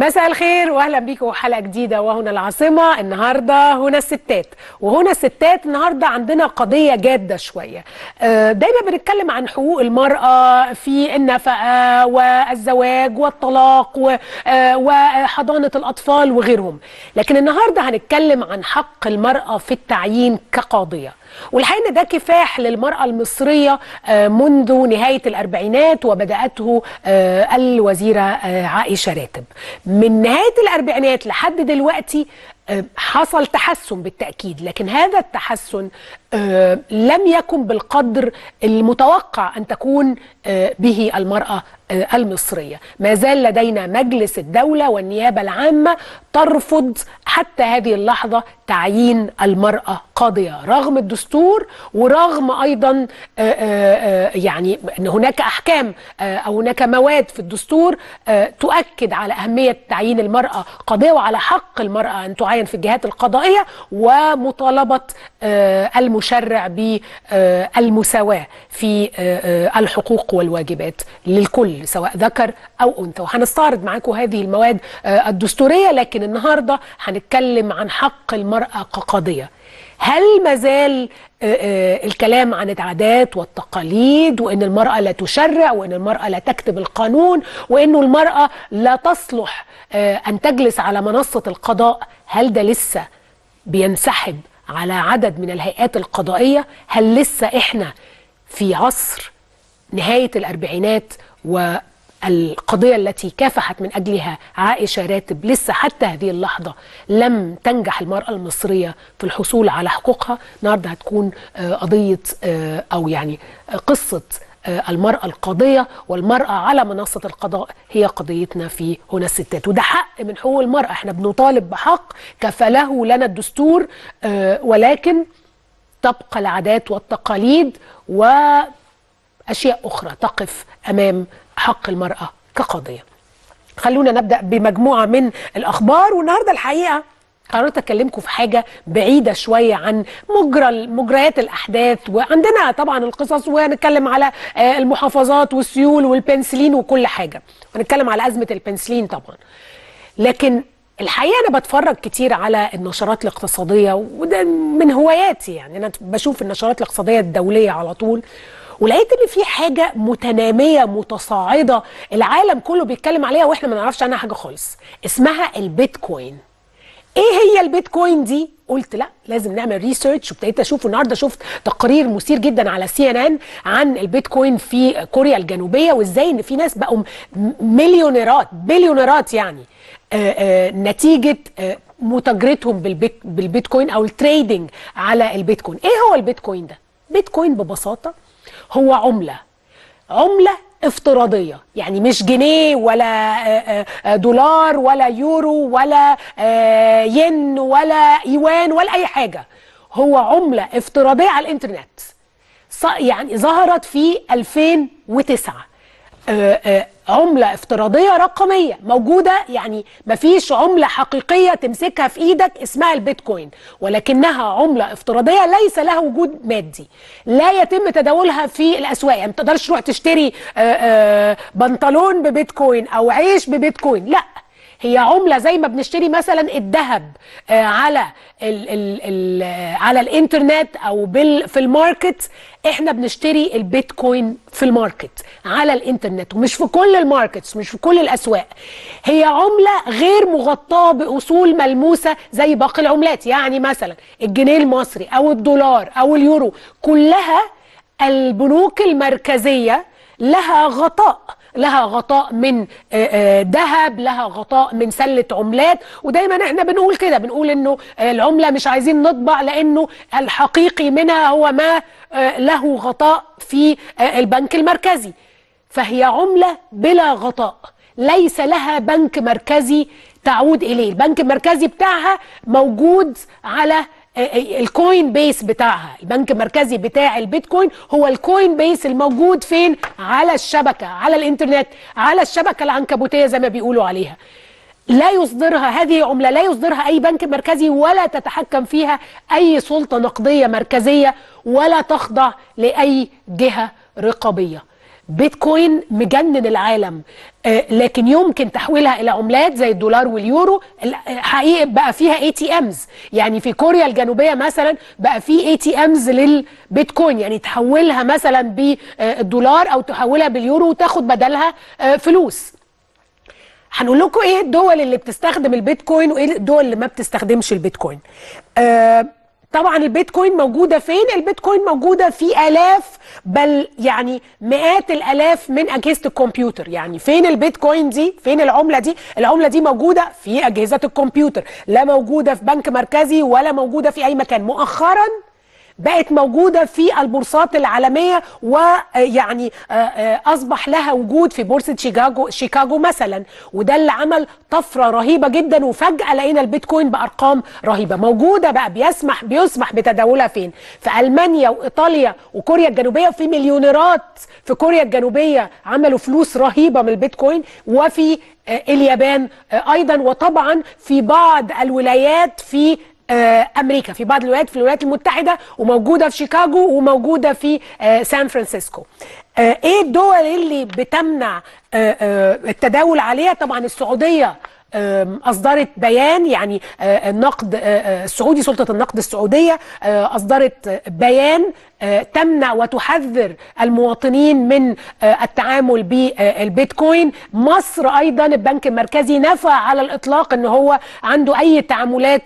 مساء الخير واهلا بيكم حلقه جديده وهنا العاصمه النهارده هنا الستات وهنا الستات النهارده عندنا قضيه جاده شويه آه، دايما بنتكلم عن حقوق المراه في النفقه والزواج والطلاق و- آه، وحضانه الاطفال وغيرهم لكن النهارده هنتكلم عن حق المراه في التعيين كقاضيه والحقيقه ان ده كفاح للمراه المصريه آه، منذ نهايه الاربعينات وبداته آه، الوزيره آه، عائشه راتب من نهايه الاربعينات لحد دلوقتي آه، حصل تحسن بالتاكيد لكن هذا التحسن آه، لم يكن بالقدر المتوقع ان تكون آه، به المراه آه، المصريه ما زال لدينا مجلس الدوله والنيابه العامه ترفض حتى هذه اللحظه تعيين المراه قاضيه رغم الدستور ورغم ايضا آه، آه، آه، يعني ان هناك احكام آه، او هناك مواد في الدستور آه، تؤكد على اهميه تعيين المراه قاضيه وعلى حق المراه ان تعين في الجهات القضائيه ومطالبه آه، المشرع بالمساواه في آه، آه، الحقوق والواجبات للكل سواء ذكر او انثى وهنستعرض معاكم هذه المواد آه، الدستوريه لكن النهارده هنتكلم عن حق المراه كقاضيه هل مازال آه، آه، الكلام عن العادات والتقاليد وان المراه لا تشرع وان المراه لا تكتب القانون وانه المراه لا تصلح آه، ان تجلس على منصه القضاء هل ده لسه بينسحب على عدد من الهيئات القضائيه هل لسه احنا في عصر نهايه الاربعينات والقضيه التي كافحت من اجلها عائشه راتب لسه حتى هذه اللحظه لم تنجح المراه المصريه في الحصول على حقوقها النهارده هتكون آه، قضيه آه، او يعني آه، قصه آه، المرأة القاضية والمرأة على منصة القضاء هي قضيتنا في هنا الستات وده حق من حقوق المرأة احنا بنطالب بحق كفله لنا الدستور آه، ولكن تبقى العادات والتقاليد وأشياء أخرى تقف أمام حق المرأة كقاضية خلونا نبدأ بمجموعة من الأخبار والنهاردة الحقيقة قررت أكلمكم في حاجة بعيدة شوية عن مجرى مجريات الأحداث وعندنا طبعا القصص ونتكلم على آه، المحافظات والسيول والبنسلين وكل حاجة ونتكلم على أزمة البنسلين طبعا لكن الحقيقه انا بتفرج كتير على النشرات الاقتصاديه وده من هواياتي يعني انا بشوف النشرات الاقتصاديه الدوليه على طول ولقيت ان في حاجه متناميه متصاعده العالم كله بيتكلم عليها واحنا ما نعرفش عنها حاجه خالص اسمها البيتكوين ايه هي البيتكوين دي قلت لا لازم نعمل ريسيرش وابتديت اشوف النهارده شفت تقرير مثير جدا على سي ان ان عن البيتكوين في كوريا الجنوبيه وازاي ان في ناس بقوا م- مليونيرات بليونيرات يعني آه، آه، نتيجه آه، متاجرتهم بالبيت بالبيتكوين او التريدنج على البيتكوين ايه هو البيتكوين ده بيتكوين ببساطه هو عمله عملة افتراضية يعني مش جنيه ولا آه، آه، دولار ولا يورو ولا آه، ين ولا ايوان ولا اي حاجة هو عملة افتراضية على الانترنت ص- يعني ظهرت في 2009 آه، آه، عملة افتراضية رقمية موجودة يعني مفيش عملة حقيقية تمسكها في ايدك اسمها البيتكوين ولكنها عملة افتراضية ليس لها وجود مادي لا يتم تداولها في الاسواق يعني ما تقدرش تروح تشتري آه، آه، بنطلون ببيتكوين او عيش ببيتكوين لا هي عمله زي ما بنشتري مثلا الذهب آه، على ال ال ال آه، على الانترنت او بال في الماركت احنا بنشتري البيتكوين في الماركت على الانترنت ومش في كل الماركتس مش في كل الاسواق هي عمله غير مغطاه باصول ملموسه زي باقي العملات يعني مثلا الجنيه المصري او الدولار او اليورو كلها البنوك المركزيه لها غطاء لها غطاء من آه، آه، ذهب لها غطاء من سلة عملات ودايما احنا بنقول كده بنقول انه آه، العملة مش عايزين نطبع لانه الحقيقي منها هو ما آه، له غطاء في آه، البنك المركزي فهي عملة بلا غطاء ليس لها بنك مركزي تعود اليه البنك المركزي بتاعها موجود على الكوين بيس بتاعها البنك المركزي بتاع البيتكوين هو الكوين بيس الموجود فين على الشبكة على الانترنت على الشبكة العنكبوتية زي ما بيقولوا عليها لا يصدرها هذه عملة لا يصدرها أي بنك مركزي ولا تتحكم فيها أي سلطة نقدية مركزية ولا تخضع لأي جهة رقابية بيتكوين مجنن العالم آه، لكن يمكن تحويلها الى عملات زي الدولار واليورو ال- حقيقي بقى فيها اي تي امز يعني في كوريا الجنوبيه مثلا بقى في اي تي امز للبيتكوين يعني تحولها مثلا بالدولار او تحولها باليورو وتاخد بدلها آه، فلوس هنقول لكم ايه الدول اللي بتستخدم البيتكوين وايه الدول اللي ما بتستخدمش البيتكوين آه طبعا البيتكوين موجوده فين البيتكوين موجوده في الاف بل يعني مئات الالاف من اجهزه الكمبيوتر يعني فين البيتكوين دي فين العمله دي العمله دي موجوده في اجهزه الكمبيوتر لا موجوده في بنك مركزي ولا موجوده في اي مكان مؤخرا بقت موجودة في البورصات العالمية ويعني آه، آه، أصبح لها وجود في بورصة شيكاغو شيكاغو مثلا وده اللي عمل طفرة رهيبة جدا وفجأة لقينا البيتكوين بأرقام رهيبة موجودة بقى بيسمح بيسمح بتداولها فين في ألمانيا وإيطاليا وكوريا الجنوبية وفي مليونيرات في كوريا الجنوبية عملوا فلوس رهيبة من البيتكوين وفي آه، اليابان آه، أيضا وطبعا في بعض الولايات في آه، امريكا في بعض الولايات في الولايات المتحده وموجوده في شيكاغو وموجوده في آه، سان فرانسيسكو آه، ايه الدول اللي بتمنع آه، آه، التداول عليها طبعا السعوديه آم، اصدرت بيان يعني آه، النقد آه، آه، السعودي سلطه النقد السعوديه آه، اصدرت آه، بيان آه، تمنع وتحذر المواطنين من آه، التعامل بالبيتكوين مصر ايضا البنك المركزي نفى على الاطلاق ان هو عنده اي تعاملات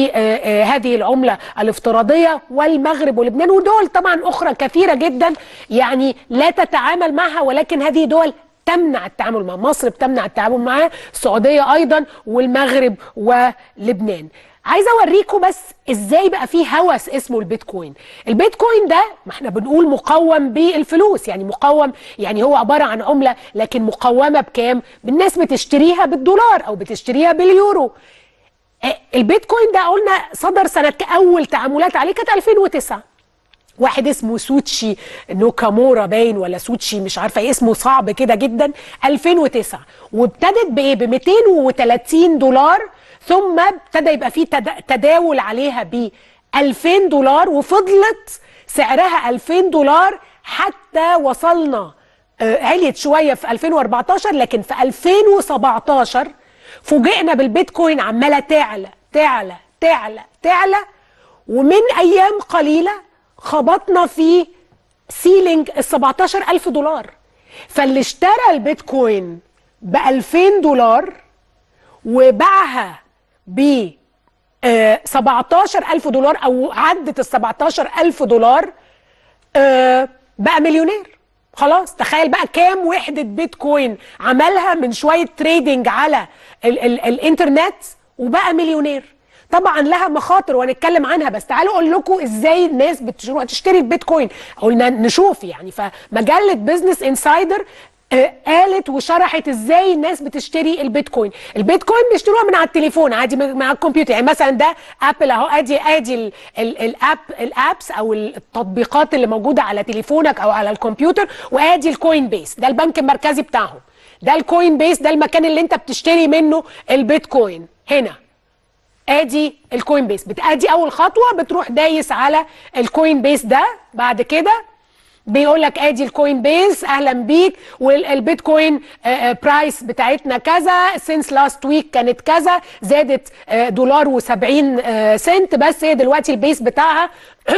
بهذه العمله الافتراضيه والمغرب ولبنان ودول طبعا اخرى كثيره جدا يعني لا تتعامل معها ولكن هذه دول تمنع التعامل مع مصر بتمنع التعامل معاه السعوديه ايضا والمغرب ولبنان عايزه اوريكم بس ازاي بقى في هوس اسمه البيتكوين البيتكوين ده ما احنا بنقول مقوم بالفلوس يعني مقوم يعني هو عباره عن عمله لكن مقومه بكام الناس بتشتريها بالدولار او بتشتريها باليورو آه، البيتكوين ده قلنا صدر سنه اول تعاملات عليه كانت 2009 واحد اسمه سوتشي نوكامورا باين ولا سوتشي مش عارفه ايه اسمه صعب كده جدا 2009 وابتدت بايه ب 230 دولار ثم ابتدى يبقى في تدا- تداول عليها ب 2000 دولار وفضلت سعرها 2000 دولار حتى وصلنا آه، عليت شويه في 2014 لكن في 2017 فوجئنا بالبيتكوين عماله تعلى تعلى تعلى تعلى ومن ايام قليله خبطنا في سيلينج ال 17000 دولار فاللي اشترى البيتكوين ب 2000 دولار وباعها ب آه، 17000 دولار او عدت ال 17000 دولار آه، بقى مليونير خلاص تخيل بقى كام وحدة بيتكوين عملها من شوية تريدنج على ال ال الانترنت وبقى مليونير طبعا لها مخاطر وهنتكلم عنها بس تعالوا اقول لكم ازاي الناس بتشتري تشتري البيتكوين قلنا نشوف يعني فمجله بزنس انسايدر آه، قالت وشرحت ازاي الناس بتشتري البيتكوين البيتكوين بيشتروها من على التليفون عادي من من على الكمبيوتر يعني مثلا ده ابل اهو ادي ادي ال- ال- الاب الابس او التطبيقات اللي موجوده على تليفونك او على الكمبيوتر وادي الكوين بيس ده البنك المركزي بتاعهم ده الكوين بيس ده المكان اللي انت بتشتري منه البيتكوين هنا ادي الكوين بيس بت- ادي اول خطوه بتروح دايس على الكوين بيس ده بعد كده بيقول لك ادي الكوين بيس اهلا بيك والبيتكوين برايس بتاعتنا كذا سينس لاست ويك كانت كذا زادت آه، دولار و70 سنت بس هي دلوقتي البيس بتاعها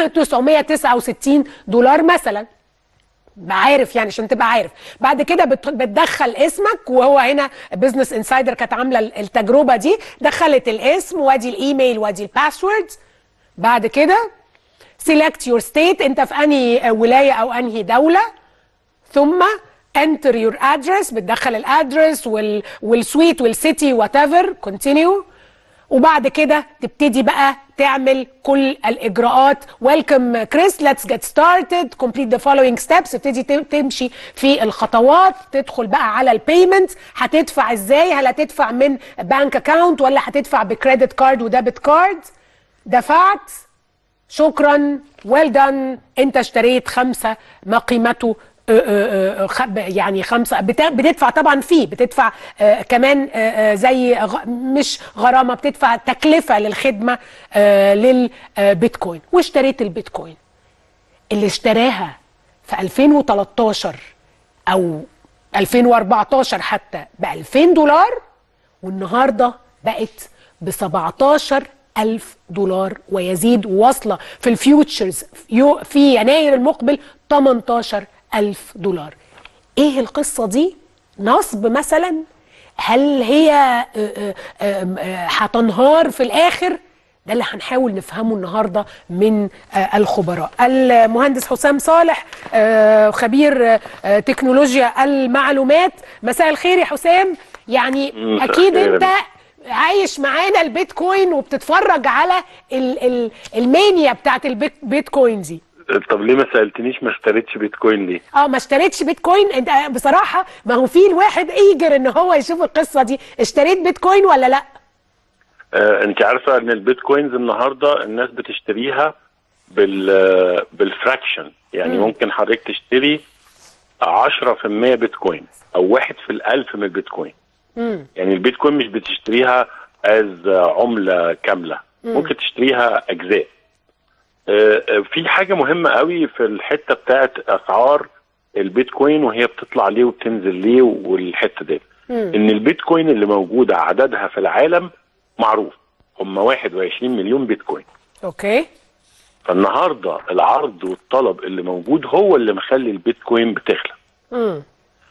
969 دولار مثلا عارف يعني عشان تبقى عارف بعد كده بت- بتدخل اسمك وهو هنا بزنس انسايدر كانت عامله التجربه دي دخلت الاسم وادي الايميل وادي الباسورد بعد كده سيلكت يور ستيت انت في انهي ولايه او انهي دوله ثم enter your address بتدخل الادرس وال والسويت والسيتي وات ايفر كونتينيو وبعد كده تبتدي بقى تعمل كل الاجراءات ويلكم كريس ليتس جيت ستارتد كومبليت ذا فولوينج ستيبس تبتدي تم- تمشي في الخطوات تدخل بقى على البيمنت هتدفع ازاي هل هتدفع من بانك اكاونت ولا هتدفع بكريدت كارد وديبت كارد دفعت شكرا ويل دان انت اشتريت خمسه ما قيمته آه، آه، آه، خ- يعني خمسه بت- بتدفع طبعا فيه بتدفع آه، كمان آه، آه، زي غ- مش غرامه بتدفع تكلفه للخدمه آه، للبيتكوين واشتريت البيتكوين اللي اشتراها في 2013 او 2014 حتى ب 2000 دولار والنهارده بقت ب 17 ألف دولار ويزيد واصلة في الفيوتشرز يو- في يناير المقبل 18 ألف دولار ايه القصة دي نصب مثلا هل هي آه، آه، آه، آه، هتنهار في الآخر ده اللي هنحاول نفهمه النهارده من آه، الخبراء المهندس حسام صالح آه، خبير آه، تكنولوجيا المعلومات مساء الخير يا حسام يعني مساء اكيد الخير. انت عايش معانا البيتكوين وبتتفرج على ال ال المانيا بتاعت البيتكوين دي طب ليه ما سالتنيش ما اشتريتش بيتكوين ليه؟ اه ما اشتريتش بيتكوين انت بصراحه ما هو في الواحد ايجر ان هو يشوف القصه دي اشتريت بيتكوين ولا لا آه انت عارفه ان البيتكوينز النهارده الناس بتشتريها بال آه، بالفراكشن يعني مم. ممكن حضرتك تشتري 10% بيتكوين او واحد في الالف من البيتكوين امم يعني البيتكوين مش بتشتريها از عمله كامله ممكن تشتريها اجزاء آه، آه، في حاجه مهمه قوي في الحته بتاعت اسعار البيتكوين وهي بتطلع ليه وبتنزل ليه والحته دي مم. ان البيتكوين اللي موجوده عددها في العالم معروف هم 21 مليون بيتكوين اوكي فالنهارده العرض والطلب اللي موجود هو اللي مخلي البيتكوين بتغلى امم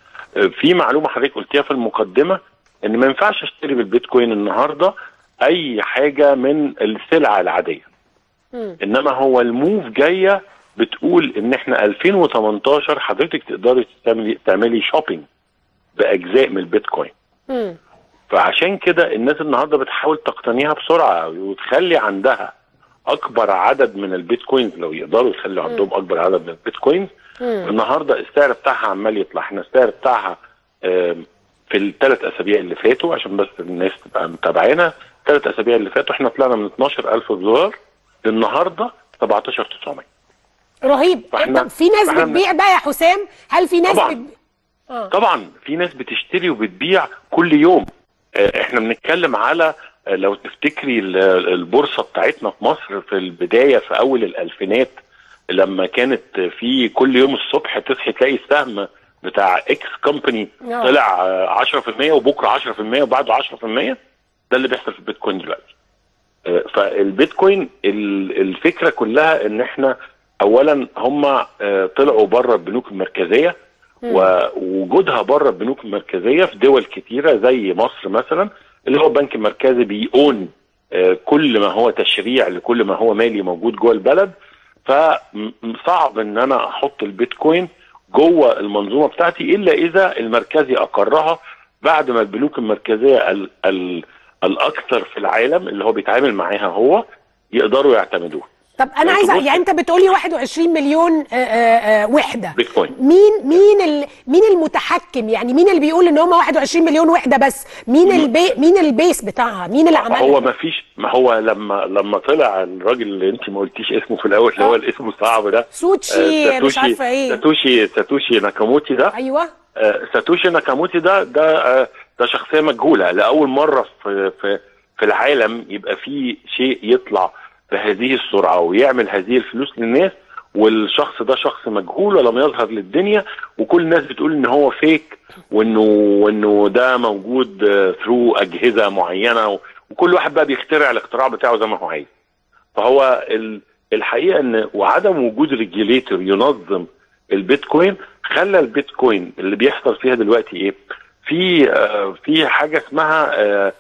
في معلومه حضرتك قلتيها في المقدمه ان ما ينفعش اشتري بالبيتكوين النهارده اي حاجه من السلع العاديه مم. انما هو الموف جايه بتقول ان احنا 2018 حضرتك تقدري تعملي تعملي شوبينج باجزاء من البيتكوين امم فعشان كده الناس النهارده بتحاول تقتنيها بسرعه قوي وتخلي عندها اكبر عدد من البيتكوينز لو يقدروا يخلوا عندهم اكبر عدد من البيتكوينز مم. النهارده السعر بتاعها عمال يطلع احنا السعر بتاعها آم، في الثلاث اسابيع اللي فاتوا عشان بس الناس تبقى متابعينا الثلاث اسابيع اللي فاتوا احنا طلعنا من 12000 دولار للنهارده 17900 رهيب فاحنا- طب في ناس فاحنا- بتبيع بقى يا حسام هل في ناس طبعاً. بتبيع اه طبعا في ناس بتشتري وبتبيع كل يوم آه، احنا بنتكلم على آه، لو تفتكري ال- البورصه بتاعتنا في مصر في البدايه في اول الالفينات لما كانت في كل يوم الصبح تصحي تلاقي السهم بتاع اكس كومباني آه. طلع آه، 10% وبكره 10% وبعده 10% ده اللي بيحصل في البيتكوين دلوقتي آه، فالبيتكوين ال- الفكره كلها ان احنا اولا هم آه، طلعوا بره البنوك المركزيه ووجودها بره البنوك المركزيه في دول كتيره زي مصر مثلا اللي هو البنك المركزي بيقون آه، كل ما هو تشريع لكل ما هو مالي موجود جوه البلد فصعب ان انا احط البيتكوين جوه المنظومه بتاعتي الا اذا المركزي اقرها بعد ما البنوك المركزيه ال ال الاكثر في العالم اللي هو بيتعامل معاها هو يقدروا يعتمدوه طب انا آه، عايزه تبص- يعني انت بتقولي 21 مليون آه، آه، آه، وحده بيتكوين مين مين ال... مين المتحكم يعني مين اللي بيقول ان هم 21 مليون وحده بس مين البي... مين البيس بتاعها مين اللي عملها هو ما فيش ما هو لما لما طلع الراجل اللي انت ما قلتيش اسمه في الاول اللي هو آه. الاسم الصعب ده سوتشي آه، مش عارفه ايه ساتوشي ساتوشي ناكاموتي ده ايوه آه، ساتوشي ناكاموتي ده ده آه، ده شخصيه مجهوله لاول مره في في في العالم يبقى في شيء يطلع بهذه السرعه ويعمل هذه الفلوس للناس والشخص ده شخص مجهول ولم يظهر للدنيا وكل الناس بتقول ان هو فيك وانه وانه ده موجود ثرو اجهزه معينه و- وكل واحد بقى بيخترع الاختراع بتاعه زي ما هو عايز فهو ال- الحقيقه ان وعدم وجود ريجيليتور ينظم البيتكوين خلى البيتكوين اللي بيحصل فيها دلوقتي ايه في آه في حاجه اسمها آه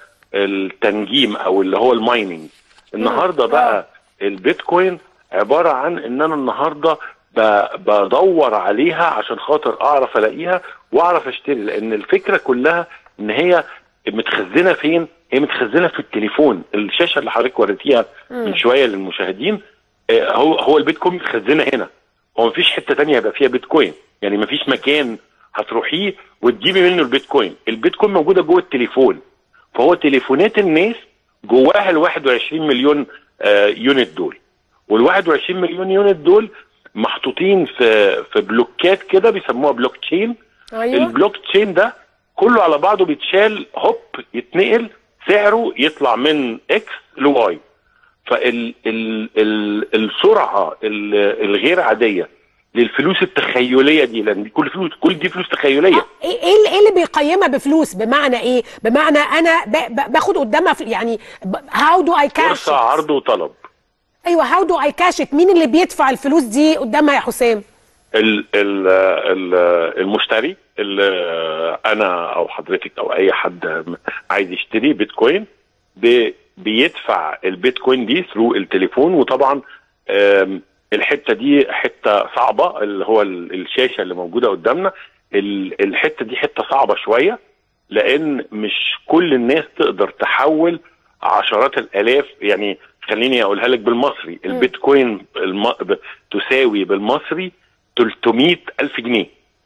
التنجيم او اللي هو المايننج النهارده بقى البيتكوين عباره عن ان انا النهارده ب- بدور عليها عشان خاطر اعرف الاقيها واعرف اشتري لان الفكره كلها ان هي متخزنه فين؟ هي متخزنه في التليفون الشاشه اللي حضرتك وريتيها من شويه للمشاهدين آه، هو هو البيتكوين متخزنه هنا هو مفيش حته تانية يبقى فيها بيتكوين يعني مفيش مكان هتروحيه وتجيبي منه البيتكوين البيتكوين موجوده جوه التليفون فهو تليفونات الناس جواها ال 21 مليون آه، يونت دول وال 21 مليون يونت دول محطوطين في في بلوكات كده بيسموها بلوك تشين ايوه البلوك تشين ده كله على بعضه بيتشال هوب يتنقل سعره يطلع من اكس لواي فال ال ال السرعه ال- الغير عاديه للفلوس التخيليه دي لان دي كل فلوس كل دي فلوس تخيليه ايه ايه اللي- إيه اللي بيقيمها بفلوس بمعنى ايه بمعنى انا ب- ب- باخد قدامها في- يعني هاو دو اي كاش فرصه عرض وطلب ايوه هاو دو اي كاش مين اللي بيدفع الفلوس دي قدامها يا حسام ال ال ال المشتري اللي انا او حضرتك او اي حد عايز يشتري بيتكوين بي- بيدفع البيتكوين دي ثرو التليفون وطبعا آم، الحته دي حته صعبه اللي هو ال- الشاشه اللي موجوده قدامنا ال- الحته دي حته صعبه شويه لان مش كل الناس تقدر تحول عشرات الالاف يعني خليني اقولها لك بالمصري البيتكوين الم... ب- تساوي بالمصري 300 الف جنيه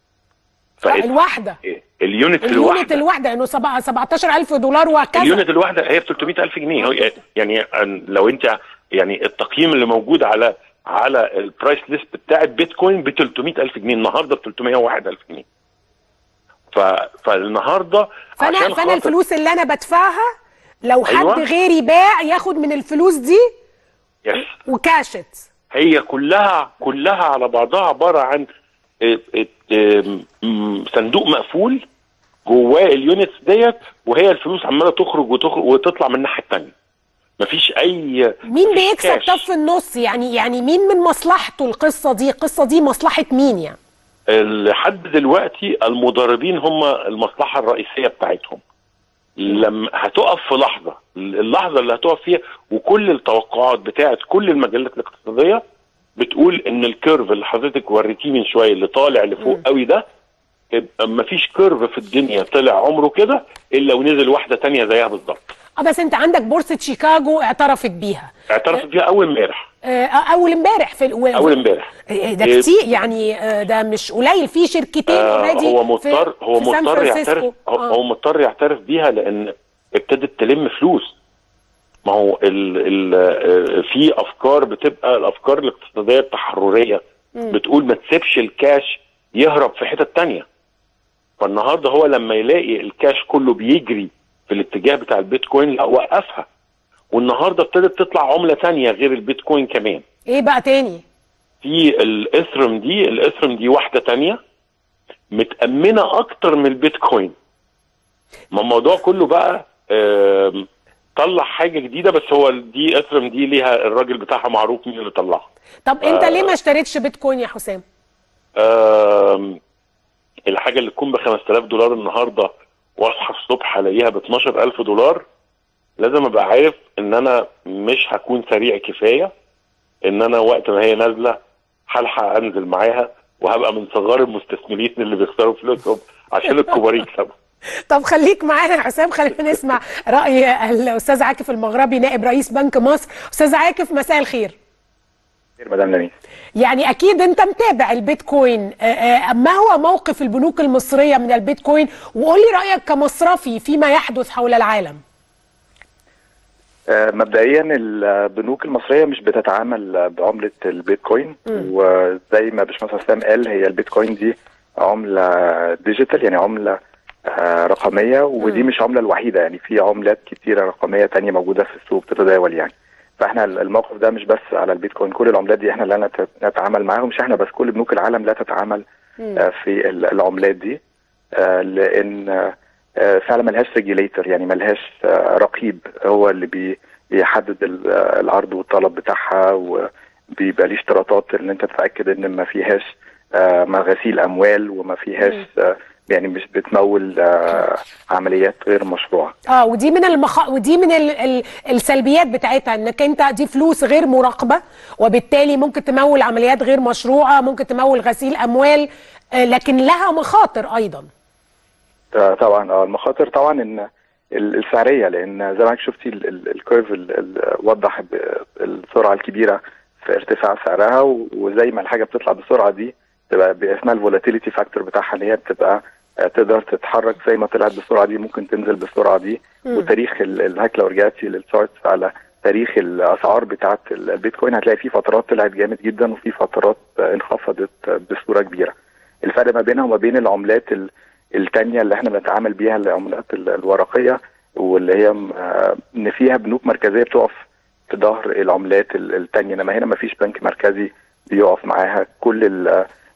فال- الواحده اليونت اليونت الواحده الواحده انه سبعة- 17000 دولار وكذا اليونت الواحده هي ب 300 الف جنيه هو يعني أن- لو انت يعني التقييم اللي موجود على على البرايس ليست بتاع بيتكوين ب 300 الف جنيه النهارده ب 301 الف جنيه ف... فالنهارده فانا عشان فانا خاطر- الفلوس اللي انا بدفعها لو حد أيوة. غيري باع ياخد من الفلوس دي يس وكاشت هي كلها كلها على بعضها عباره عن اه، اه، ام، م، صندوق مقفول جواه اليونتس ديت وهي الفلوس عماله تخرج وتخرج وتطلع من الناحيه الثانيه مفيش اي مين مفيش بيكسب كاش. طب في النص يعني يعني مين من مصلحته القصه دي القصه دي مصلحه مين يعني لحد دلوقتي المضاربين هم المصلحه الرئيسيه بتاعتهم لما هتقف في لحظه اللحظه اللي هتقف فيها وكل التوقعات بتاعت كل المجلات الاقتصاديه بتقول ان الكيرف اللي حضرتك وريتيه من شويه اللي طالع لفوق قوي ده يبقى مفيش كيرف في الدنيا طلع عمره كده الا ونزل واحده تانية زيها بالظبط اه بس انت عندك بورصه شيكاغو اعترفت بيها اعترفت بيها اول امبارح آه، اول امبارح في ال- اول امبارح آه، ده إيه؟ كتير يعني آه، ده مش قليل في شركتين آه اوريدي هو مضطر هو في سان مضطر فرانسيسكو. يعترف هو, آه. هو مضطر يعترف بيها لان ابتدت تلم فلوس ما هو ال ال آه، في افكار بتبقى الافكار الاقتصاديه التحرريه بتقول ما تسيبش الكاش يهرب في حتت تانية فالنهارده هو لما يلاقي الكاش كله بيجري في الاتجاه بتاع البيتكوين لا وقفها والنهارده ابتدت تطلع عمله تانية غير البيتكوين كمان ايه بقى تاني في الاثرم دي الاثرم دي واحده تانية متأمنة أكتر من البيتكوين ما الموضوع كله بقى آم، طلع حاجة جديدة بس هو دي اثرم دي ليها الراجل بتاعها معروف مين اللي طلعها طب انت ليه ما اشتريتش بيتكوين يا حسام آم، الحاجة اللي تكون ب 5000 دولار النهاردة واصحى الصبح الاقيها ب 12000 دولار لازم ابقى عارف ان انا مش هكون سريع كفاية ان انا وقت ما هي نازلة هلحق انزل معاها وهبقى من صغار المستثمرين اللي بيخسروا فلوسهم عشان الكبار يكسبوا طب خليك معانا يا حسام خلينا نسمع راي الاستاذ عاكف المغربي نائب رئيس بنك مصر استاذ عاكف مساء الخير خير مدام نبيل يعني اكيد انت متابع البيتكوين آه، آه، ما هو موقف البنوك المصريه من البيتكوين وقول لي رايك كمصرفي فيما يحدث حول العالم آه، مبدئيا البنوك المصريه مش بتتعامل بعمله البيتكوين وزي ما باشمهندس حسام قال هي البيتكوين دي عمله ديجيتال يعني عمله آه، رقميه ودي مش عمله الوحيده يعني في عملات كتيره رقميه تانية موجوده في السوق بتتداول يعني فاحنا الموقف ده مش بس على البيتكوين كل العملات دي احنا لا نت- نتعامل معاها مش احنا بس كل بنوك العالم لا تتعامل آه، في ال- العملات دي آه، لان آه، آه، فعلا ملهاش ريجيليتور يعني ملهاش آه، رقيب هو اللي بي بيحدد ال- آه، العرض والطلب بتاعها وبيبقى ليه اشتراطات ان انت تتاكد ان ما فيهاش آه، ما غسيل اموال وما فيهاش آه، يعني مش بتمول آه، عمليات غير مشروعه اه ودي من المخ... ودي من ال... ال... السلبيات بتاعتها انك انت دي فلوس غير مراقبه وبالتالي ممكن تمول عمليات غير مشروعه ممكن تمول غسيل اموال آه، لكن لها مخاطر ايضا آه، طبعا اه المخاطر طبعا ان ال- السعريه لان زي ما حضرتك شفتي ال- ال- الكيرف ال- ال- وضح ب- السرعه الكبيره في ارتفاع سعرها و- وزي ما الحاجه بتطلع بالسرعه دي تبقى ب- اسمها الفولاتيليتي فاكتور بتاعها ان هي بتبقى آه، تقدر تتحرك زي ما طلعت بالسرعه دي ممكن تنزل بالسرعه دي وتاريخ ال- ال- هاك لو رجعتي للشارتس على تاريخ الاسعار بتاعه ال- البيتكوين هتلاقي في فترات طلعت جامد جدا وفي فترات آه، انخفضت آه، بصوره كبيره الفرق ما بينها وما بين العملات ال- التانية اللي احنا بنتعامل بيها العملات ال- الورقية واللي هي م- آه، ان فيها بنوك مركزية بتقف في ظهر العملات ال- التانية انما هنا ما فيش بنك مركزي بيقف معاها كل ال-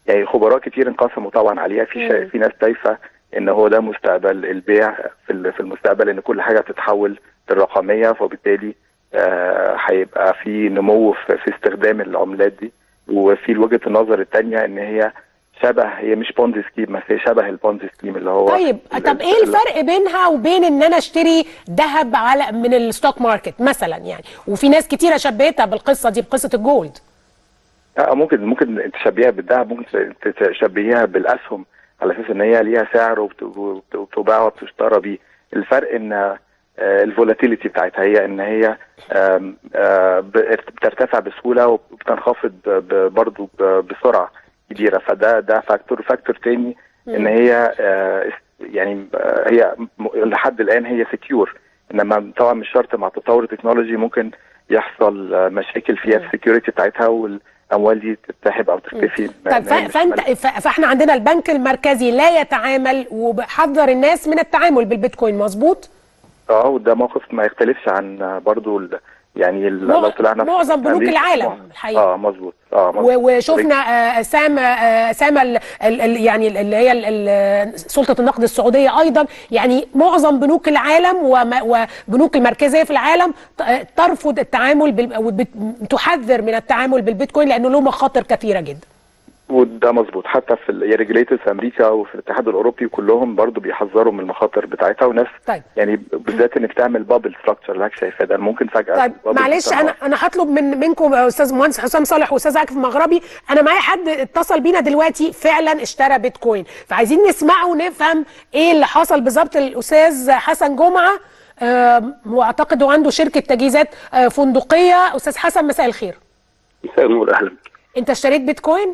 يعني خبراء كتير انقسموا طبعا عليها في شا... في ناس شايفه ان هو ده مستقبل البيع في ال- في المستقبل ان كل حاجه تتحول للرقميه فبالتالي آه، هيبقى في نمو في في استخدام العملات دي وفي وجهه النظر الثانيه ان هي شبه هي مش بونزي سكيم بس هي شبه البونزي سكيم اللي هو طيب ال- طب ايه الفرق بينها وبين ان انا اشتري ذهب على من الستوك ماركت مثلا يعني وفي ناس كتيره شبهتها بالقصه دي بقصه الجولد اه ممكن ممكن تشبيها بالذهب ممكن تشبهيها بالاسهم على اساس ان هي ليها سعر وبت- وبت- وبتباع وبتشترى بيه الفرق ان الفولاتيليتي بتاعتها هي ان هي آم، آه، ب- بترتفع بسهوله وبتنخفض ب- برضو ب- بسرعه كبيره فده ده فاكتور فاكتور تاني ان هي آه، يعني آه، هي م- لحد الان هي سكيور انما طبعا مش شرط مع تطور التكنولوجي ممكن يحصل آه، مشاكل فيها في السكيورتي بتاعتها والاموال دي تتسحب او تختفي طيب ف- فانت ف- فاحنا عندنا البنك المركزي لا يتعامل وبحذر الناس من التعامل بالبيتكوين مظبوط اه وده موقف ما يختلفش عن آه، برضو ال يعني ال- مع- لو طلعنا في معظم بنوك أمريكا- العالم الحقيقة. اه مظبوط اه مظبوط و- وشفنا آه، سام آه، سام ال- ال- ال- يعني ال- اللي هي ال- ال- سلطه النقد السعوديه ايضا يعني معظم بنوك العالم وما- وبنوك المركزيه في العالم ت- آه، ترفض التعامل بال- وبت- تحذر من التعامل بالبيتكوين لانه له مخاطر كثيره جدا وده مظبوط حتى في الريجليتورز في امريكا وفي الاتحاد الاوروبي كلهم برضو بيحذروا من المخاطر بتاعتها وناس طيب. يعني بالذات انك تعمل بابل ستراكشر اللي حضرتك شايفاه ده ممكن فجاه طيب bubble معلش تنهار. انا انا هطلب من منكم يا استاذ مهندس حسام صالح واستاذ عاكف مغربي انا معايا حد اتصل بينا دلوقتي فعلا اشترى بيتكوين فعايزين نسمعه ونفهم ايه اللي حصل بالظبط الاستاذ حسن جمعه آم، واعتقد هو عنده شركه تجهيزات آه، فندقيه استاذ حسن مساء الخير مساء النور اهلا بك. انت اشتريت بيتكوين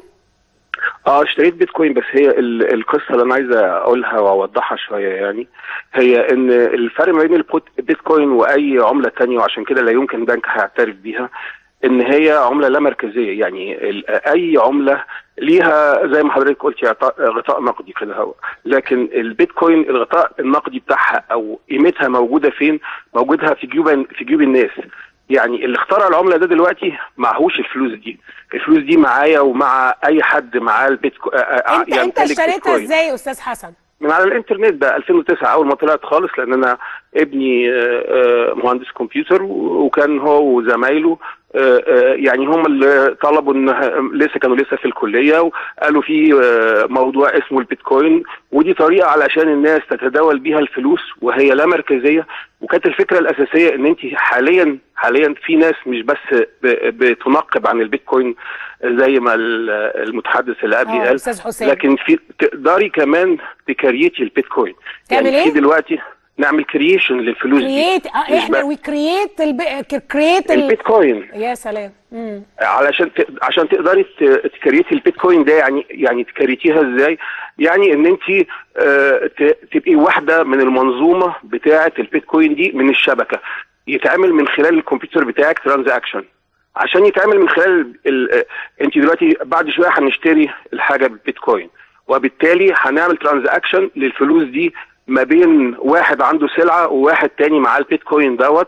اه اشتريت بيتكوين بس هي ال- القصه اللي انا عايز اقولها واوضحها شويه يعني هي ان الفرق ما بين البوت- البيتكوين واي عمله تانية وعشان كده لا يمكن بنك هيعترف بيها ان هي عمله لا مركزيه يعني ال- اي عمله ليها زي ما حضرتك قلت غطاء غطاء نقدي كده هو لكن البيتكوين الغطاء النقدي بتاعها او قيمتها موجوده فين موجودها في جيوب في جيوب الناس يعني اللي اخترع العمله ده دلوقتي معهوش الفلوس دي الفلوس دي معايا ومع اي حد معاه البيتكوين انت انت اشتريتها ازاي يا استاذ حسن من على الانترنت بقى 2009 اول ما طلعت خالص لان انا ابني آه، آه، مهندس كمبيوتر و- وكان هو وزمايله آه، آه، يعني هم اللي طلبوا ان لسه كانوا لسه في الكليه وقالوا في آه، موضوع اسمه البيتكوين ودي طريقه علشان الناس تتداول بيها الفلوس وهي لا مركزيه وكانت الفكره الاساسيه ان انت حاليا حاليا في ناس مش بس ب- بتنقب عن البيتكوين زي ما ال- المتحدث اللي قبلي آه، قال أستاذ حسام. لكن في تقدري كمان تكريتي البيتكوين تعمل يعني إيه؟ في دلوقتي نعمل كرييشن للفلوس دي كرييت اه مش احنا بس وي كرييت كرييت البيتكوين يا سلام مم. علشان ت... عشان تقدري ت... تكريتي البيتكوين ده يعني يعني تكريتيها ازاي؟ يعني ان انت آه ت... تبقي واحده من المنظومه بتاعه البيتكوين دي من الشبكه يتعمل من خلال الكمبيوتر بتاعك ترانزاكشن عشان يتعمل من خلال ال... ال... انت دلوقتي بعد شويه هنشتري الحاجه بالبيتكوين وبالتالي هنعمل ترانزاكشن للفلوس دي ما بين واحد عنده سلعه وواحد تاني معاه البيتكوين دوت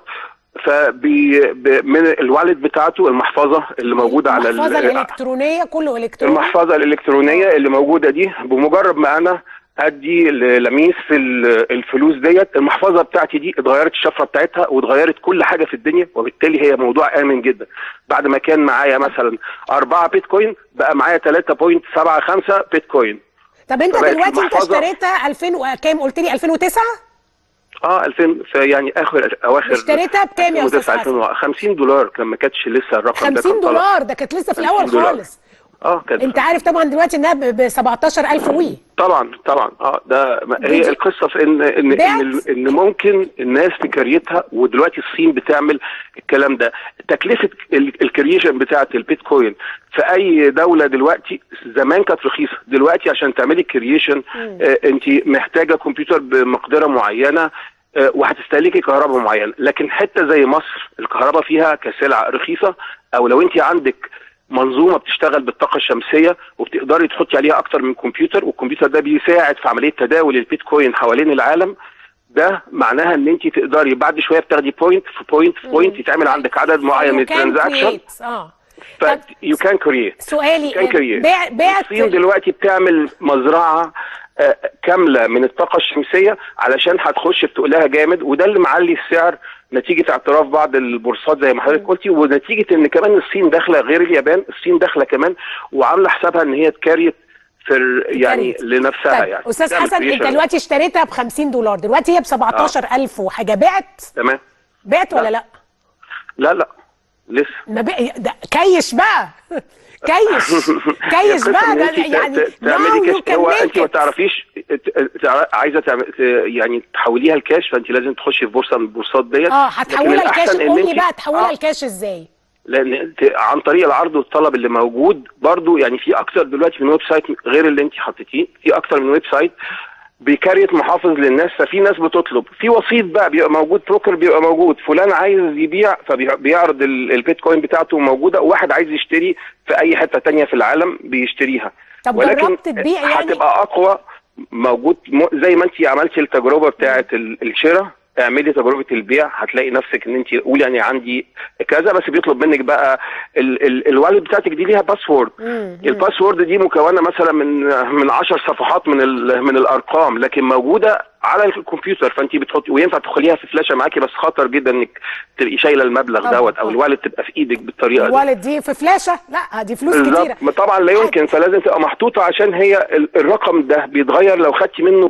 فبي ب- من الوالد بتاعته المحفظه اللي موجوده على ال- المحفظه الالكترونيه كله الكتروني المحفظه الالكترونيه اللي موجوده دي بمجرد ما انا ادي لميس في ال- الفلوس ديت المحفظه بتاعتي دي اتغيرت الشفره بتاعتها واتغيرت كل حاجه في الدنيا وبالتالي هي موضوع امن جدا بعد ما كان معايا مثلا 4 بيتكوين بقى معايا 3.75 بيتكوين طب انت فبقت دلوقتي انت المحفظة- اشتريتها 2000 وكام قلت لي 2009 اه 2000 في يعني اخر اواخر اشتريتها بكام يا أستاذ 2009 حسن؟ 2000 50 دولار كان ما كانتش لسه الرقم ده 50 كان طالع. دولار ده كانت لسه في 50 الاول دولار. خالص اه كانت انت عارف طبعا دلوقتي انها ب 17000 وي طبعا طبعا اه ده ما- دي- هي القصه في ان ان ان, بعت. إن ممكن الناس تكريتها ودلوقتي الصين بتعمل الكلام ده تكلفه ال- الكرييشن بتاعه البيتكوين في اي دوله دلوقتي زمان كانت رخيصه دلوقتي عشان تعملي كرييشن آه انت محتاجه كمبيوتر بمقدره معينه آه، وهتستهلكي كهرباء معينه لكن حته زي مصر الكهرباء فيها كسلعه رخيصه او لو انت عندك منظومه بتشتغل بالطاقه الشمسيه وبتقدري تحطي عليها اكتر من كمبيوتر والكمبيوتر ده بيساعد في عمليه تداول البيتكوين حوالين العالم ده معناها ان انت تقدري بعد شويه بتاخدي بوينت في بوينت في بوينت يتعمل عندك عدد معين من You can الترانزاكشن create. اه ف you can create سؤالي كان كريم بيع بعت الصين دلوقتي بتعمل مزرعه آه، كامله من الطاقه الشمسيه علشان هتخش بتقلها جامد وده اللي معلي السعر نتيجه اعتراف بعض البورصات زي ما حضرتك قلتي ونتيجه ان كمان الصين داخله غير اليابان الصين داخله كمان وعامله حسابها ان هي تكريت في ال- يعني كريت. لنفسها طيب يعني استاذ تعمل حسن انت creation. دلوقتي اشتريتها ب 50 دولار دلوقتي هي ب 17000 وحاجه بعت تمام بعت ولا لا؟ لا لا لسه ما بقى ده كيش بقى كيش كيش القصة بقى إن ده أنت ت- يعني ت- تعملي now you كاش can هو make انت ما it. تعرفيش ت- تع- عايزه تعمل ت- يعني تحوليها لكاش فانت لازم تخشي في بورصه من البورصات ديت اه لكن هتحولها الأحسن لكاش إن قول لي أنت- بقى تحولها آه. لكاش ازاي؟ لان ت- عن طريق العرض والطلب اللي موجود برضو يعني في اكتر دلوقتي من ويب سايت غير اللي انت حطيتيه في اكتر من ويب سايت بكارية محافظ للناس ففي ناس بتطلب في وسيط بقى بيبقى موجود بروكر بيبقى موجود فلان عايز يبيع فبيعرض ال- البيتكوين بتاعته موجوده وواحد عايز يشتري في اي حته تانية في العالم بيشتريها طب ولكن جربت تبيع يعني؟ هتبقى اقوى موجود م- زي ما انت عملتي التجربه بتاعه ال- الشراء اعملي تجربه البيع هتلاقي نفسك ان انت قولي يعني عندي كذا بس بيطلب منك بقى ال ال الوالد بتاعتك دي ليها باسورد الباسورد دي مكونه مثلا من من 10 صفحات من ال من الارقام لكن موجوده على الكمبيوتر فانت بتحطي وينفع تدخليها في فلاشه معاكي بس خطر جدا انك تبقي شايله المبلغ طبعا، دوت او طبعا. الوالد تبقى في ايدك بالطريقه دي الوالد دي في فلاشه لا دي فلوس كتيره بالظبط ما طبعا لا يمكن فلازم تبقى محطوطه عشان هي ال- الرقم ده بيتغير لو خدتي منه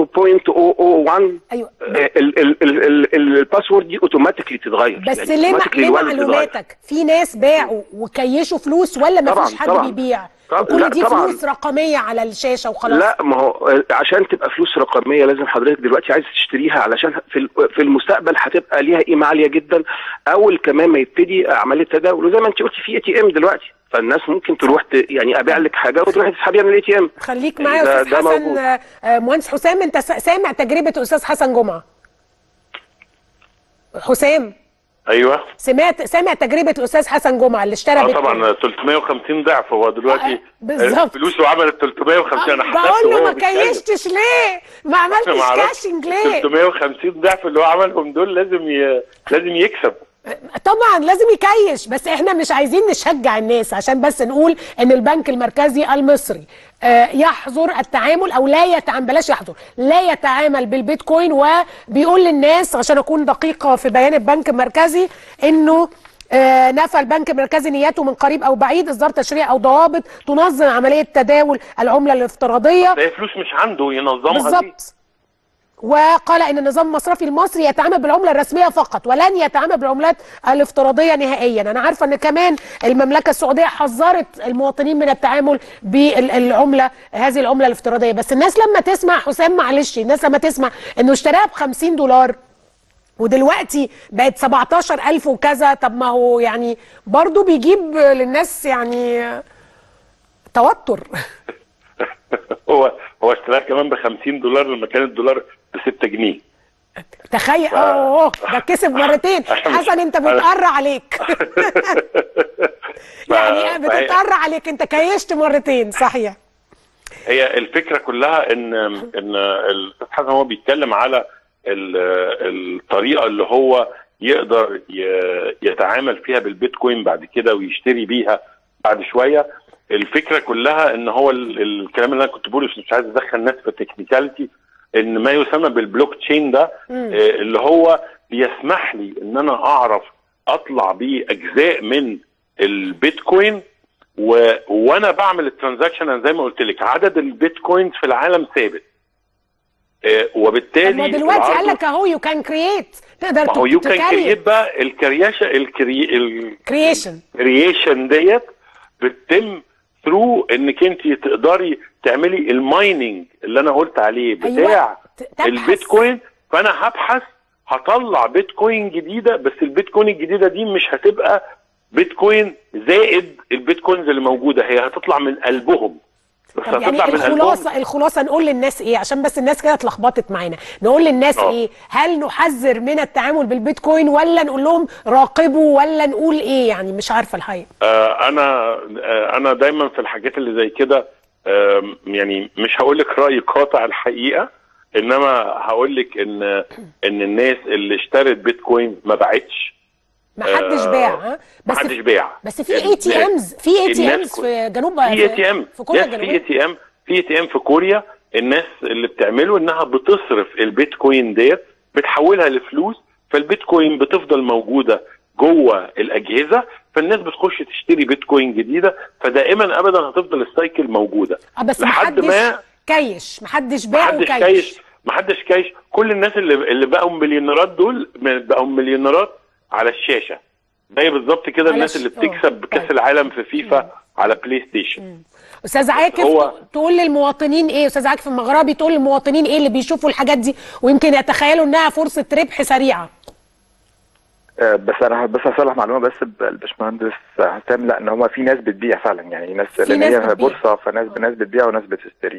0.001 ايوه ال- ال- ال- ال- ال- الباسورد دي اوتوماتيكلي تتغير بس يعني ليه مع... automatically ليه الوالد بيتغير. معلوماتك في ناس باعوا وكيشوا فلوس ولا ما طبعاً، فيش حد طبعاً. بيبيع طبعاً، وكل لا، دي طبعاً. فلوس رقميه على الشاشه وخلاص لا ما هو عشان تبقى فلوس رقميه لازم حضرتك دلوقتي عايز تشتريها علشان في ال- في المستقبل هتبقى ليها قيمه عاليه جدا اول كمان ما يبتدي عمليه تداول وزي ما انت قلتي في اي تي ام دلوقتي فالناس ممكن تروح ت... يعني ابيع لك حاجه وتروحي تسحبيها من الاي تي ام خليك معايا ده- يا استاذ ده حسن موجود. آه، آه، مهندس حسام انت س- سامع تجربه استاذ حسن جمعه حسام ايوه سمعت سامع تجربه الاستاذ حسن جمعه اللي اشترى اه بيتكوين. طبعا 350 ضعف هو آه، دلوقتي بالظبط. فلوسه عملت 350 انا حسبت بقول له وهو ما بيتكلم. كيشتش ليه ما عملتش ما اعرفش كاشنج ليه 350 ضعف اللي هو عملهم دول لازم ي... لازم يكسب طبعا لازم يكيش بس احنا مش عايزين نشجع الناس عشان بس نقول ان البنك المركزي المصري آه، يحظر التعامل او لا يتعامل بلاش يحظر لا يتعامل بالبيتكوين وبيقول للناس عشان اكون دقيقه في بيان البنك المركزي انه آه، نفى البنك المركزي نيته من قريب او بعيد اصدار تشريع او ضوابط تنظم عمليه تداول العمله الافتراضيه ده هي فلوس مش عنده ينظمها دي بالظبط وقال ان النظام المصرفي المصري يتعامل بالعمله الرسميه فقط ولن يتعامل بالعملات الافتراضيه نهائيا انا عارفه ان كمان المملكه السعوديه حذرت المواطنين من التعامل بالعمله هذه العمله الافتراضيه بس الناس لما تسمع حسام معلش الناس لما تسمع انه اشتراها ب 50 دولار ودلوقتي بقت 17000 وكذا طب ما هو يعني برضو بيجيب للناس يعني توتر هو هو اشتراها كمان ب 50 دولار لما كان الدولار ب 6 جنيه تخيل اوه ده كسب مرتين حسن انت بتقرع عليك يعني بتقرع عليك انت كيشت مرتين صحيح هي الفكره كلها ان ان الاستاذ حسن هو بيتكلم على ال- الطريقه اللي هو يقدر ي- يتعامل فيها بالبيتكوين بعد كده ويشتري بيها بعد شويه الفكره كلها ان هو ال- الكلام اللي انا كنت بقوله بس مش عايز ادخل الناس في التكنيكاليتي ان ما يسمى بالبلوك تشين ده آه، اللي هو بيسمح لي ان انا اعرف اطلع بيه اجزاء من البيتكوين و... وانا بعمل الترانزاكشن انا زي ما قلت لك عدد البيتكوينز في العالم ثابت آه، وبالتالي طب ما دلوقتي العرض- قال لك اهو يو كان كرييت تقدر ما هو يو كان كرييت بقى الكرياشة الكري... كرييشن الكرييشن ديت بتتم ثرو انك انت تقدري تعملي المايننج اللي انا قلت عليه بتاع أيوة. ت- تبحث. البيتكوين فانا هبحث هطلع بيتكوين جديده بس البيتكوين الجديده دي مش هتبقى بيتكوين زائد البيتكوينز اللي موجوده هي هتطلع من قلبهم بس طب يعني هتطلع من قلبهم الخلاصه الخلاصه نقول للناس ايه عشان بس الناس كده اتلخبطت معانا نقول للناس آه. ايه هل نحذر من التعامل بالبيتكوين ولا نقول لهم راقبوا ولا نقول ايه يعني مش عارفه الحقيقه آه انا آه انا دايما في الحاجات اللي زي كده آم، يعني مش هقول لك راي قاطع الحقيقه انما هقول لك ان ان الناس اللي اشترت بيتكوين ما باعتش ما حدش آه، باع ها ما بس حدش باع بس في ال- اي تي امز في اي تي الناس امز كل- في جنوب في اي تي ام في كوريا في اي الجنوبيه تي ام في اي تي ام في كوريا الناس اللي بتعمله انها بتصرف البيتكوين ديت بتحولها لفلوس فالبيتكوين بتفضل موجوده جوه الاجهزه فالناس بتخش تشتري بيتكوين جديده فدائما ابدا هتفضل السايكل موجوده اه بس لحد محدش ما كيش محدش باع محدش وكيش كايش محدش كايش كل الناس اللي اللي بقوا مليونيرات دول م- بقوا مليونيرات على الشاشه زي بالظبط كده على الناس الش- اللي بتكسب آه، كاس طيب. العالم في فيفا على بلاي ستيشن استاذ عاكف هو- تقول للمواطنين ايه استاذ عاكف المغربي تقول للمواطنين ايه اللي بيشوفوا الحاجات دي ويمكن يتخيلوا انها فرصه ربح سريعه آه، بس انا بس هصلح معلومه بس ب- الباشمهندس حسام لا ان هو في ناس بتبيع فعلا يعني ناس في لان ناس هي بتبيع. بورصه فناس ناس بتبيع وناس بتشتري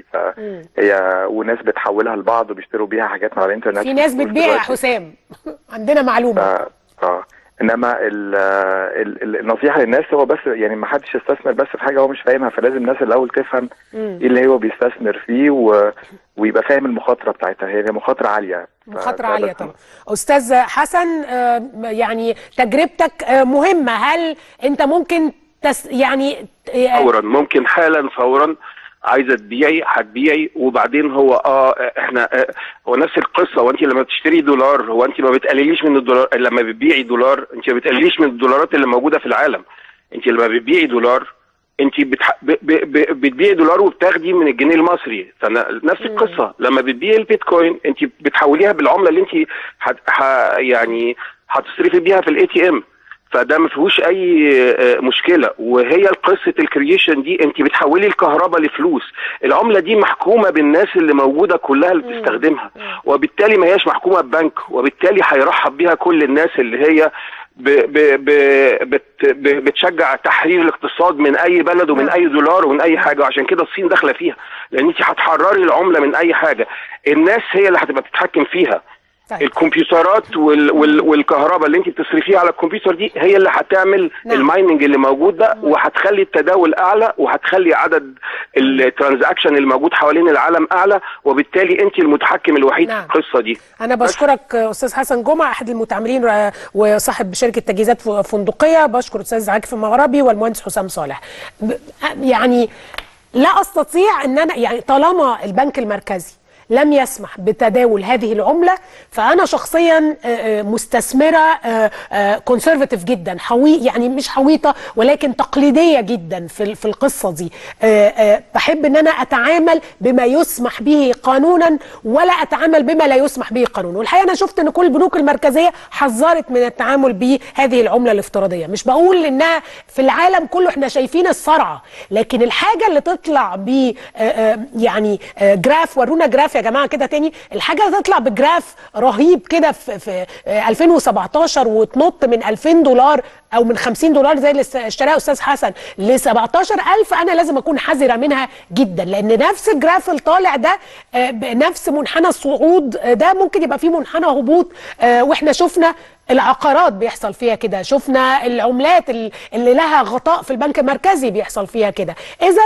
فهي وناس بتحولها لبعض وبيشتروا بيها حاجات على الانترنت في ناس بفلوس بتبيع يا دلوقتي. حسام عندنا معلومه اه اه انما ال ال ال النصيحه للناس هو بس يعني ما حدش يستثمر بس في حاجه هو مش فاهمها فلازم الناس الاول تفهم ايه اللي هو بيستثمر فيه و... ويبقى فاهم المخاطره بتاعتها هي مخاطره عاليه ف- مخاطره ف- عاليه بس- طبعا استاذ حسن آه، يعني تجربتك آه، مهمه هل انت ممكن تس يعني آه، فورا ممكن حالا فورا عايزه تبيعي هتبيعي وبعدين هو اه احنا آه هو نفس القصه وانت لما بتشتري دولار هو انت ما بتقلليش من الدولار لما بتبيعي دولار انت ما بتقلليش من الدولارات اللي موجوده في العالم انت لما بتبيعي دولار انت بتح... ب... ب... ب... بتبيعي دولار وبتاخدي من الجنيه المصري فنفس القصه لما بتبيعي البيتكوين انت بتحوليها بالعمله اللي انت هت... ح... يعني هتصرفي بيها في الاي تي ام فده ما فيهوش اي آه، مشكله وهي قصه الكرييشن دي انت بتحولي الكهرباء لفلوس العمله دي محكومه بالناس اللي موجوده كلها اللي بتستخدمها وبالتالي ما هياش محكومه ببنك وبالتالي هيرحب بيها كل الناس اللي هي ب ب ب بت ب بتشجع تحرير الاقتصاد من اي بلد ومن اي دولار ومن اي حاجه وعشان كده الصين داخله فيها لان انت هتحرري العمله من اي حاجه الناس هي اللي هتبقى بتتحكم فيها طيب. الكمبيوترات وال وال والكهرباء اللي انت بتصرفيها على الكمبيوتر دي هي اللي هتعمل نعم. المايننج اللي موجود ده وهتخلي التداول اعلى وهتخلي عدد الترانزاكشن اللي موجود حوالين العالم اعلى وبالتالي انت المتحكم الوحيد نعم. في القصه دي انا بشكرك استاذ حسن جمعه احد المتعاملين ر- وصاحب شركه تجهيزات ف- فندقيه بشكر استاذ عاكف المغربي والمهندس حسام صالح ب- يعني لا استطيع ان انا يعني طالما البنك المركزي لم يسمح بتداول هذه العمله فانا شخصيا آه، آه، مستثمره كونسرفاتيف جدا حوي يعني مش حويطه ولكن تقليديه جدا في ال- في القصه دي آه، آه، بحب ان انا اتعامل بما يسمح به قانونا ولا اتعامل بما لا يسمح به قانونا والحقيقه انا شفت ان كل البنوك المركزيه حذرت من التعامل بهذه العمله الافتراضيه مش بقول انها في العالم كله احنا شايفين الصرعه لكن الحاجه اللي تطلع ب آه، آه، يعني آه، جراف ورونا جراف يا جماعه كده تاني الحاجه اللي تطلع بجراف رهيب كده في, في آه، 2017 وتنط من 2000 دولار او من 50 دولار زي اللي است- اشتراها استاذ حسن ل 17000 انا لازم اكون حذره منها جدا لان نفس الجراف الطالع ده آه، بنفس منحنى الصعود آه، ده ممكن يبقى فيه منحنى هبوط آه، واحنا شفنا العقارات بيحصل فيها كده شفنا العملات ال- اللي لها غطاء في البنك المركزي بيحصل فيها كده اذا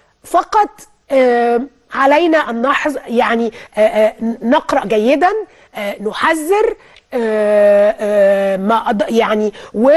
فقط آه، علينا ان نحظ يعني آه، آه، نقرا جيدا آه، نحذر آه، آه، ما أض- يعني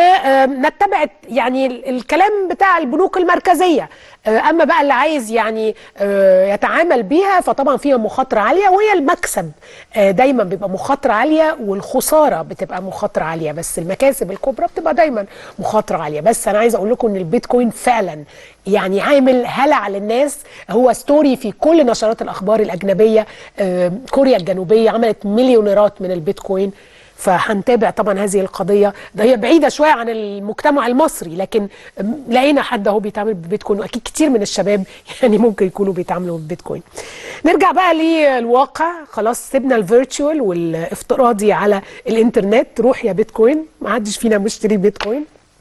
ونتبع يعني ال- الكلام بتاع البنوك المركزيه آه، اما بقى اللي عايز يعني آه، يتعامل بيها فطبعا فيها مخاطره عاليه وهي المكسب آه، دايما بيبقى مخاطره عاليه والخساره بتبقى مخاطره عاليه بس المكاسب الكبرى بتبقى دايما مخاطره عاليه بس انا عايز اقول لكم ان البيتكوين فعلا يعني عامل هلع للناس هو ستوري في كل نشرات الاخبار الاجنبيه آه، كوريا الجنوبيه عملت مليونيرات من البيتكوين فهنتابع طبعا هذه القضيه ده هي بعيده شويه عن المجتمع المصري لكن أم، لقينا حد اهو بيتعامل بالبيتكوين واكيد كتير من الشباب يعني ممكن يكونوا بيتعاملوا بالبيتكوين نرجع بقى للواقع خلاص سيبنا الفيرتشوال والافتراضي على الانترنت روح يا بيتكوين ما حدش فينا مشتري بيتكوين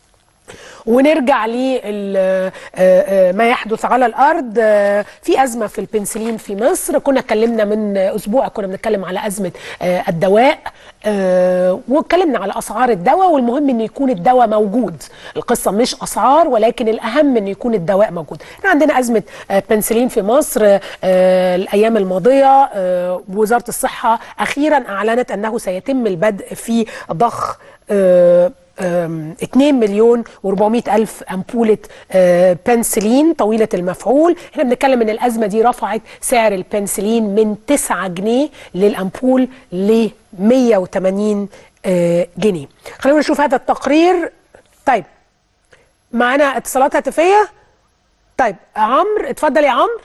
ونرجع ل ما يحدث على الارض آه، في ازمه في البنسلين في مصر كنا اتكلمنا من اسبوع كنا بنتكلم على ازمه آه، الدواء آه، واتكلمنا على اسعار الدواء والمهم ان يكون الدواء موجود القصه مش اسعار ولكن الاهم ان يكون الدواء موجود احنا عندنا ازمه آه، بنسلين في مصر آه، الايام الماضيه آه، وزاره الصحه اخيرا اعلنت انه سيتم البدء في ضخ آه، آم، 2 مليون و400 ألف أمبولة آه، بنسلين طويلة المفعول احنا بنتكلم ان الأزمة دي رفعت سعر البنسلين من 9 جنيه للأمبول ل 180 آه، جنيه خلونا نشوف هذا التقرير طيب معانا اتصالات هاتفية طيب عمرو اتفضل يا عمرو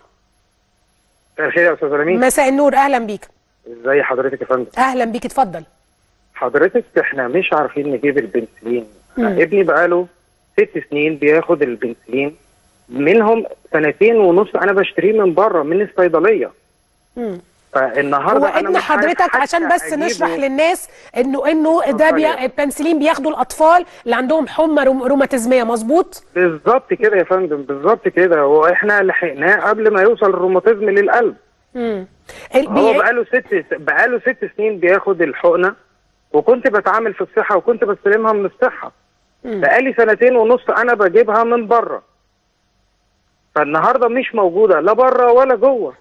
مساء الخير يا استاذ رميس مساء النور اهلا بيك ازي حضرتك يا فندم اهلا بيك اتفضل حضرتك احنا مش عارفين نجيب البنسلين مم. ابني بقاله ست سنين بياخد البنسلين منهم سنتين ونص انا بشتريه من بره من الصيدليه مم. فالنهارده هو أنا ابن مش عارف حضرتك حتى عشان بس أجيبه. نشرح للناس انه انه ده بي... اتفضل. البنسلين بياخدوا الاطفال اللي عندهم حمى روم... روماتيزميه مظبوط بالظبط كده يا فندم بالظبط كده واحنا لحقناه قبل ما يوصل الروماتيزم للقلب امم هو بقاله ست بقاله ست سنين بياخد الحقنه وكنت بتعامل في الصحه وكنت بستلمها من الصحه بقالي سنتين ونص انا بجيبها من بره فالنهارده مش موجوده لا بره ولا جوه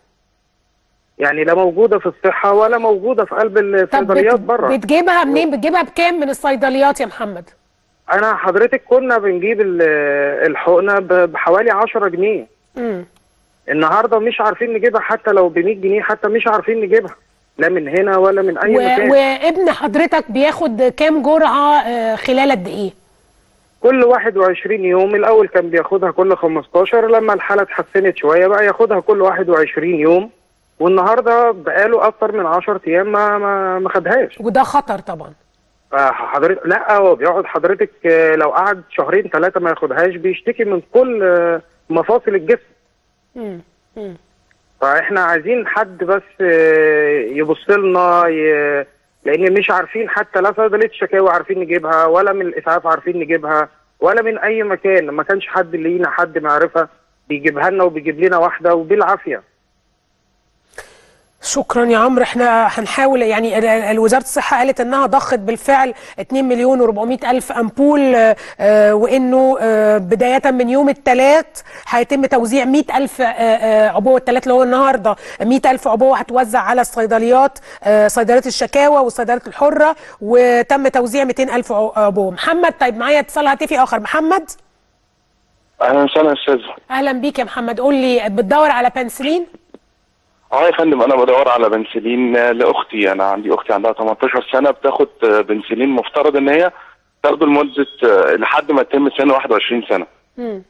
يعني لا موجوده في الصحه ولا موجوده في قلب طب الصيدليات بت... بره بتجيبها منين بتجيبها بكام من الصيدليات يا محمد انا حضرتك كنا بنجيب ال- الحقنه ب- بحوالي 10 جنيه امم النهارده مش عارفين نجيبها حتى لو ب 100 جنيه حتى مش عارفين نجيبها لا من هنا ولا من اي و... مكان وابن حضرتك بياخد كام جرعه آه، خلال قد ايه كل 21 يوم الاول كان بياخدها كل 15 لما الحاله اتحسنت شويه بقى ياخدها كل 21 يوم والنهارده بقاله اكتر من 10 ايام ما ما ما خدهاش وده خطر طبعا حضرتك لا هو بيقعد حضرتك آه، لو قعد شهرين ثلاثه ما ياخدهاش بيشتكي من كل آه، مفاصل الجسم امم امم فاحنا عايزين حد بس آه، يبص لنا ي... لان مش عارفين حتى لا صيدليه الشكاوى عارفين نجيبها ولا من الاسعاف عارفين نجيبها ولا من اي مكان ما كانش حد لينا حد معرفه بيجيبها لنا وبيجيب لنا واحده وبالعافيه شكرا يا عمرو احنا هنحاول يعني ال- ال- وزاره الصحه قالت انها ضخت بالفعل 2 مليون و400 الف امبول آه، آه، وانه آه، بدايه من يوم الثلاث هيتم توزيع 100 الف آه، آه، عبوه الثلاث اللي هو النهارده 100 الف عبوه هتوزع على الصيدليات آه، صيدليات الشكاوى والصيدليات الحره وتم توزيع 200 الف ع- عبوه محمد طيب معايا اتصال هاتفي اخر محمد اهلا وسهلا يا استاذ اهلا بيك يا محمد قول لي بتدور على بنسلين اه يا فندم انا بدور على بنسلين آه، لاختي انا عندي اختي عندها 18 سنه بتاخد آه، بنسلين مفترض ان هي تاخده لمده آه، لحد ما تتم سن 21 سنه مم.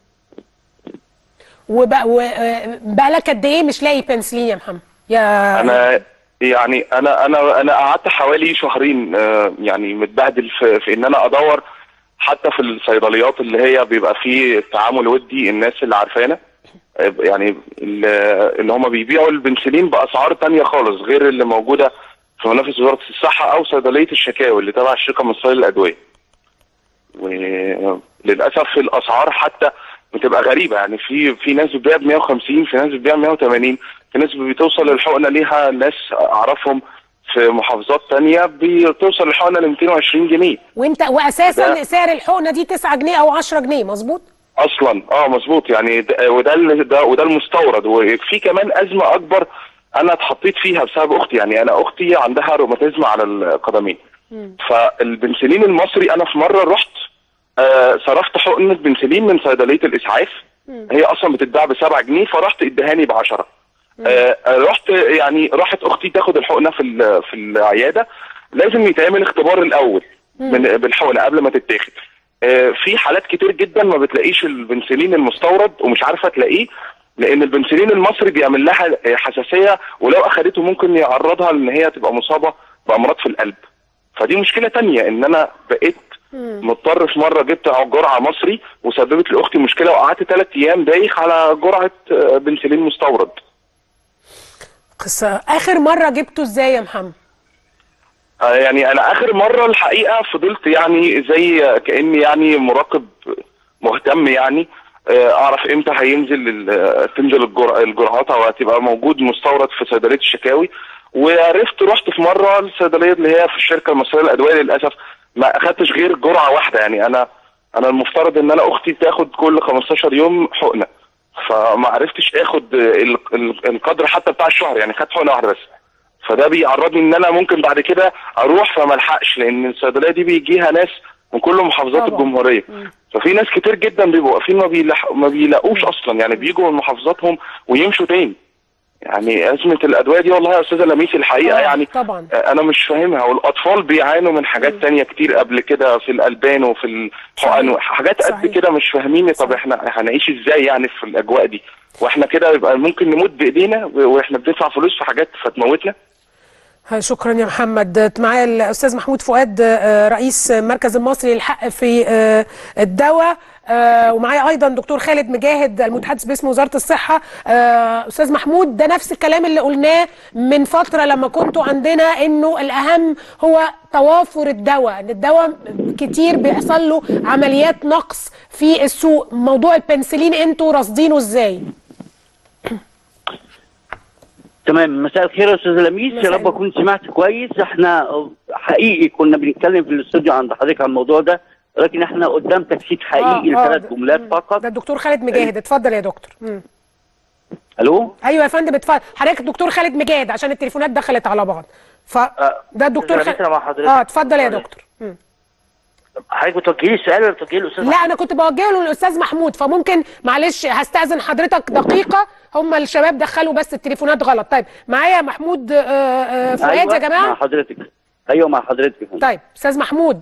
وبقى وبقالك قد ايه مش لاقي بنسلين يا محمد يا انا يعني انا انا انا قعدت حوالي شهرين آه، يعني متبهدل في, في ان انا ادور حتى في الصيدليات اللي هي بيبقى فيه تعامل ودي الناس اللي عارفانا آه، يعني اللي اللي هم بيبيعوا البنسلين باسعار تانية خالص غير اللي موجوده في منافس وزاره الصحه او صيدليه الشكاوي اللي تبع الشركه المصريه للادويه. وللاسف الاسعار حتى بتبقى غريبه يعني في في ناس بتبيع ب 150 في ناس بتبيع 180 في ناس بتوصل للحقنه ليها ناس اعرفهم في محافظات تانية بتوصل الحقنه ل 220 جنيه وانت واساسا ده- سعر الحقنه دي 9 جنيه او 10 جنيه مظبوط اصلا اه مظبوط يعني ده وده ال- ده وده المستورد وفي كمان ازمه اكبر انا اتحطيت فيها بسبب اختي يعني انا اختي عندها روماتيزم على القدمين فالبنسلين المصري انا في مره رحت آه صرفت حقنه بنسلين من صيدليه الاسعاف هي اصلا بتتباع ب 7 جنيه فرحت ادهاني ب 10 آه آه، رحت يعني راحت اختي تاخد الحقنه في ال- في العياده لازم يتعمل اختبار الاول من بالحقنه قبل ما تتاخد آه، في حالات كتير جدا ما بتلاقيش البنسلين المستورد ومش عارفه تلاقيه لان البنسلين المصري بيعمل لها آه، حساسيه ولو اخدته ممكن يعرضها لان هي تبقى مصابه بامراض في القلب فدي مشكله تانية ان انا بقيت مضطر في مره جبت جرعه مصري وسببت لاختي مشكله وقعدت ثلاث ايام دايخ على جرعه آه، بنسلين مستورد قصه اخر مره جبته ازاي يا محمد آه، يعني انا اخر مره الحقيقه فضلت يعني زي كاني يعني مراقب مهتم يعني آه، اعرف امتى هينزل ال- تنزل الجرع- الجرعات او هتبقى موجود مستورد في صيدليه الشكاوي وعرفت رحت في مره الصيدليه اللي هي في الشركه المصريه للادويه للاسف ما اخدتش غير جرعه واحده يعني انا انا المفترض ان انا اختي تاخد كل 15 يوم حقنه فما عرفتش اخد ال- ال- القدر حتى بتاع الشهر يعني خدت حقنه واحده بس فده بيعرضني ان انا ممكن بعد كده اروح فما الحقش لان الصيدليه دي بيجيها ناس من كل محافظات طبعا. الجمهوريه مم. ففي ناس كتير جدا بيبقوا واقفين ما بيلح... ما بيلاقوش اصلا يعني بيجوا من محافظاتهم ويمشوا تاني يعني ازمه الادويه دي والله يا استاذه لميس الحقيقه آه، يعني طبعا انا مش فاهمها والاطفال بيعانوا من حاجات تانية كتير قبل كده في الالبان وفي الحقن صحيح. حاجات قد صحيح. كده مش فاهمين طب صحيح. احنا هنعيش ازاي يعني في الاجواء دي واحنا كده يبقى ممكن نموت بايدينا و- واحنا بندفع فلوس في حاجات فتموتنا ها، شكرا يا محمد معايا الاستاذ محمود فؤاد آه، رئيس المركز المصري للحق في آه، الدواء آه، ومعايا ايضا دكتور خالد مجاهد المتحدث باسم وزاره الصحه آه، استاذ محمود ده نفس الكلام اللي قلناه من فتره لما كنتوا عندنا انه الاهم هو توافر الدواء ان الدواء كتير بيحصل له عمليات نقص في السوق موضوع البنسلين انتوا راصدينه ازاي تمام مساء الخير يا استاذ لميس مساء يا رب النور. اكون سمعت كويس احنا حقيقي كنا بنتكلم في الاستوديو عند حضرتك عن الموضوع ده ولكن احنا قدام تجسيد حقيقي آه، آه، لثلاث ده- جملات مم. فقط ده الدكتور خالد مجاهد اتفضل يا دكتور مم. الو ايوه يا فندم اتفضل حضرتك الدكتور خالد مجاهد عشان التليفونات دخلت على بعض ف ده الدكتور أستاذ لميس، أنا مع حضرتك. اه اتفضل يا اتفضل. دكتور مم. حضرتك بتوجهي لي السؤال ولا بتوجهي الاستاذ لا انا كنت بوجهه له للاستاذ محمود فممكن معلش هستاذن حضرتك دقيقه هم الشباب دخلوا بس التليفونات غلط طيب معايا محمود آه، آه، فؤاد أيوة، يا مع جماعه حضرتك ايوه مع حضرتك يا فندم. طيب استاذ محمود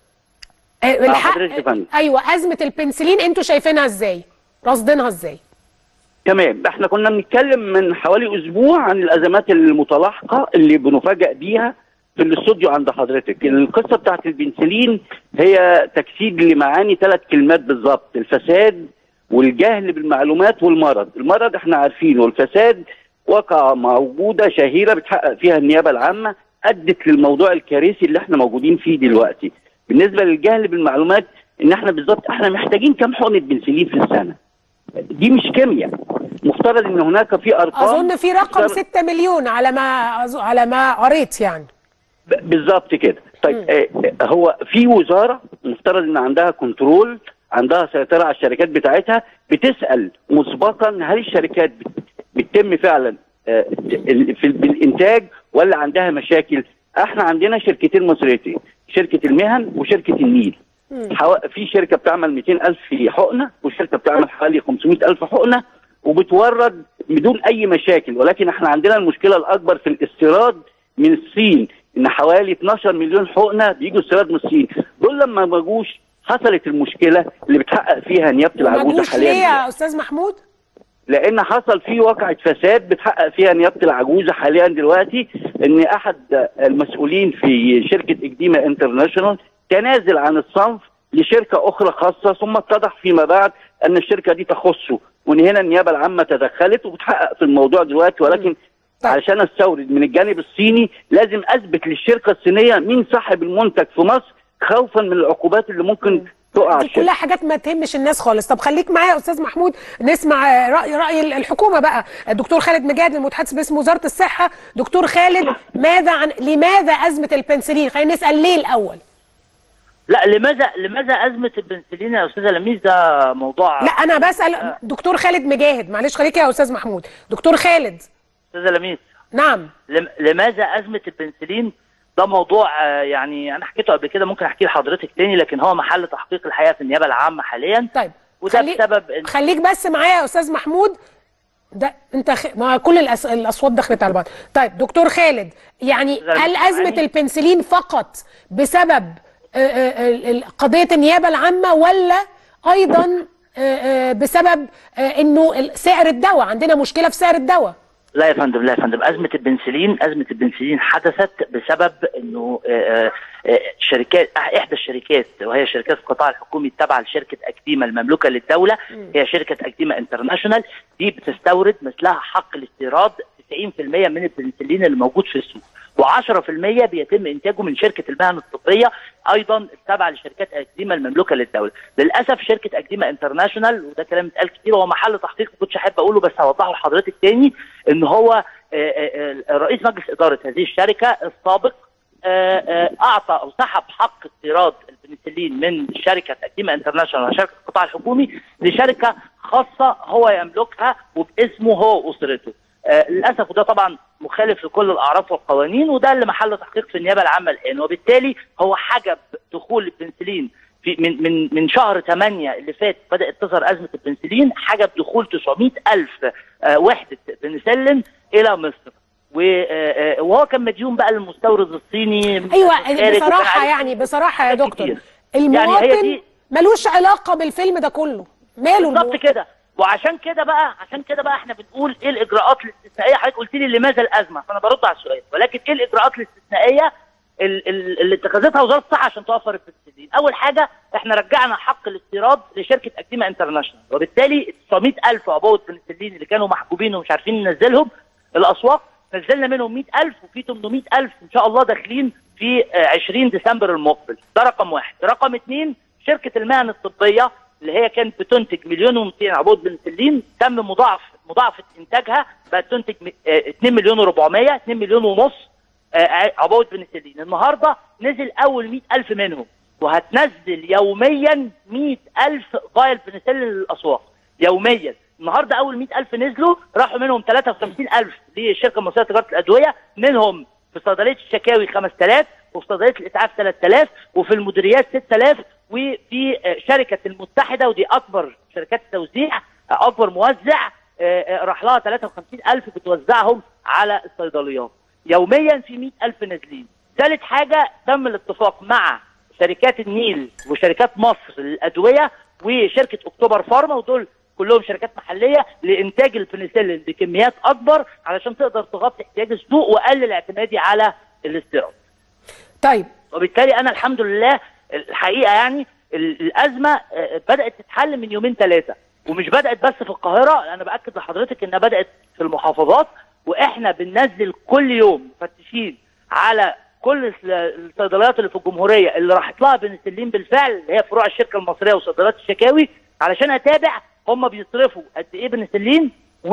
آه، الحق حضرتك يا فندم. ايوه ازمه البنسلين انتوا شايفينها ازاي راصدينها ازاي تمام احنا كنا بنتكلم من حوالي اسبوع عن الازمات المتلاحقه اللي بنفاجئ بيها في الاستوديو عند حضرتك القصه بتاعت البنسلين هي تجسيد لمعاني ثلاث كلمات بالظبط الفساد والجهل بالمعلومات والمرض المرض احنا عارفينه والفساد واقعة موجودة شهيرة بتحقق فيها النيابة العامة أدت للموضوع الكارثي اللي احنا موجودين فيه دلوقتي بالنسبة للجهل بالمعلومات ان احنا بالظبط احنا محتاجين كم حقنة بنسلين في السنة دي مش كيمياء مفترض ان هناك في ارقام اظن في رقم مفترض- 6 مليون على ما أظ- على ما قريت يعني ب- بالظبط كده طيب آه آه، هو في وزاره مفترض ان عندها كنترول عندها سيطره على الشركات بتاعتها بتسال مسبقا هل الشركات بت- بتتم فعلا آه، ال- في بالانتاج ولا عندها مشاكل احنا عندنا شركتين مصريتين شركه المهن وشركه النيل حوا- في شركه بتعمل 200 الف حقنه وشركه بتعمل حوالي 500 الف حقنه وبتورد بدون اي مشاكل ولكن احنا عندنا المشكله الاكبر في الاستيراد من الصين ان حوالي 12 مليون حقنه بيجوا استيراد من الصين دول لما ما جوش حصلت المشكله اللي بتحقق فيها نيابه ما العجوزه جوش حاليا ليه يا استاذ محمود لان حصل في واقعه فساد بتحقق فيها نيابه العجوزه حاليا دلوقتي ان احد المسؤولين في شركه اكديما انترناشونال تنازل عن الصنف لشركه اخرى خاصه ثم اتضح فيما بعد ان الشركه دي تخصه وان هنا النيابه العامه تدخلت وبتحقق في الموضوع دلوقتي ولكن طيب. علشان استورد من الجانب الصيني لازم اثبت للشركه الصينيه مين صاحب المنتج في مصر خوفا من العقوبات اللي ممكن تقع دي الشركه كلها حاجات ما تهمش الناس خالص طب خليك معايا يا استاذ محمود نسمع آه، راي راي الحكومه بقى الدكتور خالد مجاهد المتحدث باسم وزاره الصحه دكتور خالد ماذا عن لماذا ازمه البنسلين خلينا نسال ليه الاول لا لماذا لماذا ازمه البنسلين يا استاذه لميس ده موضوع لا انا بسال دكتور خالد مجاهد معلش خليك يا استاذ محمود دكتور خالد استاذه لميس نعم لم- لماذا ازمه البنسلين ده موضوع آه، يعني انا حكيته قبل كده ممكن احكيه لحضرتك تاني لكن هو محل تحقيق الحقيقه في النيابه العامه حاليا طيب وده خلي- بسبب إن- خليك بس معايا يا استاذ محمود ده انت خ... ما كل الأس... الاصوات دخلت على بعض طيب دكتور خالد يعني أستاذ هل معاني؟ ازمه البنسلين فقط بسبب آه، آه، ال- ال- قضيه النيابه العامه ولا ايضا آه، آه، بسبب آه، انه ال- سعر الدواء عندنا مشكله في سعر الدواء لا يا فندم لا يا فندم أزمة البنسلين أزمة البنسلين حدثت بسبب إنه آه، آه، شركات أح- إحدى الشركات وهي شركات القطاع الحكومي التابعة لشركة أكديما المملوكة للدولة هي شركة أكديما انترناشونال دي بتستورد مثلها حق الاستيراد 90% من البنسلين اللي موجود في السوق و10% بيتم انتاجه من شركه المهن الطبيه ايضا التابعه لشركات اكديما المملوكه للدوله للاسف شركه اكديما انترناشونال وده كلام اتقال كتير وهو محل تحقيق ما كنتش احب اقوله بس هوضحه لحضرتك تاني ان هو آه، آه، آه، رئيس مجلس اداره هذه الشركه السابق آه، آه، اعطى او سحب حق استيراد البنسلين من شركه اكديما انترناشونال شركه القطاع الحكومي لشركه خاصه هو يملكها وباسمه هو واسرته آه، للاسف وده طبعا مخالف مخالف لكل الاعراف والقوانين وده اللي محل تحقيق في النيابه العامه الان وبالتالي هو حجب دخول البنسلين في من من من شهر 8 اللي فات بدات تظهر ازمه البنسلين حجب دخول 900 الف آه، وحده بنسلين الى مصر و- آه، آه، وهو كان مديون بقى للمستورد الصيني من ايوه الخارج وكان بصراحه عليه يعني بصراحه يا حاجات دكتور كتير. يعني هي المواطن دي- ملوش علاقه بالفيلم ده كله ماله بالظبط المواطن؟ كده وعشان كده بقى عشان كده بقى احنا بنقول ايه الاجراءات الاستثنائيه حضرتك قلت لي لماذا الازمه فانا برد على السؤال ولكن ايه الاجراءات الاستثنائيه ال- ال- اللي اتخذتها وزاره الصحه عشان توفر البنسلين اول حاجه احنا رجعنا حق الاستيراد لشركه اكتيما انترناشونال وبالتالي 900 الف عبوه بنسلين اللي كانوا محجوبين ومش عارفين ننزلهم الاسواق نزلنا منهم 100000 وفي 800000 ان شاء الله داخلين في آه، 20 ديسمبر المقبل ده رقم واحد رقم اثنين شركه المهن الطبيه اللي هي كانت بتنتج مليون و200 عبوه بنسلين تم مضاعف مضاعفه انتاجها بقت تنتج م- آه، 2 مليون و400 2 مليون ونص آه، عبوه بنسلين النهارده نزل اول 100000 منهم وهتنزل يوميا 100000 فايل بنسلين للاسواق يوميا النهارده اول 100000 نزلوا راحوا منهم 53000 للشركه المصريه لتجاره الادويه منهم في صيدليه الشكاوي 5000 وفي صيدليه الاسعاف 3000 وفي المديريات 6000 وفي آه، شركه المتحده ودي اكبر شركات التوزيع آه، اكبر موزع آه، آه، راح لها 53000 بتوزعهم على الصيدليات يوميا في 100000 نازلين ثالث حاجه تم الاتفاق مع شركات النيل وشركات مصر للادويه وشركه اكتوبر فارما ودول كلهم شركات محليه لانتاج البنسلين بكميات اكبر علشان تقدر تغطي احتياج السوق وقلل اعتمادي على الاستيراد طيب وبالتالي انا الحمد لله الحقيقه يعني ال- الازمه آه، بدات تتحل من يومين ثلاثه ومش بدات بس في القاهره انا باكد لحضرتك انها بدات في المحافظات واحنا بننزل كل يوم مفتشين على كل الس- الصيدليات اللي في الجمهوريه اللي راحت لها بنسلين بالفعل اللي هي فروع الشركه المصريه وصيدليات الشكاوي علشان اتابع هم بيصرفوا قد ايه بنسلين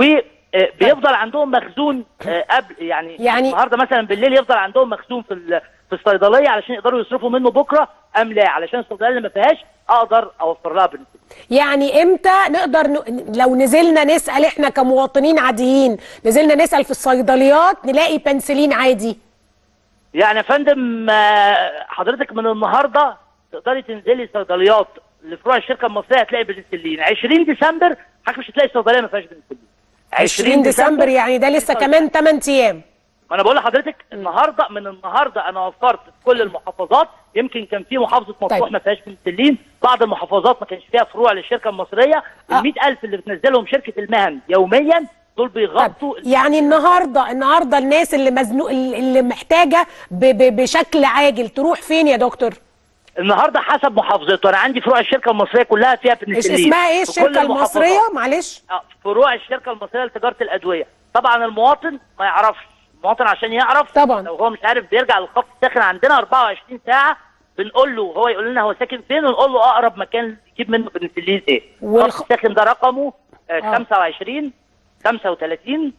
وبيفضل عندهم مخزون آه، قبل يعني, يعني- النهارده مثلا بالليل يفضل عندهم مخزون في ال- في الصيدليه علشان يقدروا يصرفوا منه بكره ام لا علشان الصيدليه اللي ما فيهاش اقدر اوفر لها بنسلين يعني امتى نقدر ن... لو نزلنا نسال احنا كمواطنين عاديين نزلنا نسال في الصيدليات نلاقي بنسلين عادي يعني يا فندم آه، حضرتك من النهارده تقدري تنزلي صيدليات لفروع الشركه المصريه هتلاقي بنسلين 20 ديسمبر حضرتك مش هتلاقي صيدليه ما فيهاش بنسلين 20 ديسمبر يعني ده لسه كمان 8 ايام ما انا بقول لحضرتك النهارده من النهارده انا وفرت في كل المحافظات يمكن كان في محافظه مطروح طيب. ما فيهاش بنسلين بعض المحافظات ما كانش فيها فروع للشركه المصريه آه. ال 100000 اللي بتنزلهم شركه المهن يوميا دول بيغطوا طب يعني النهارده النهارده الناس اللي مزنوق اللي محتاجه ب... ب... بشكل عاجل تروح فين يا دكتور؟ النهارده حسب محافظته انا عندي فروع الشركه المصريه كلها فيها إيش بنسلين اسمها ايه في كل الشركه المحافظات. المصريه معلش آه، فروع الشركه المصريه لتجاره الادويه طبعا المواطن ما يعرفش المواطن عشان يعرف طبعا. لو هو مش عارف بيرجع للخط الساخن عندنا 24 ساعه بنقول له هو يقول لنا هو ساكن فين ونقول له اقرب مكان يجيب منه بنسلين ايه والخ- الخط الساخن ده رقمه آه، آه. 25 35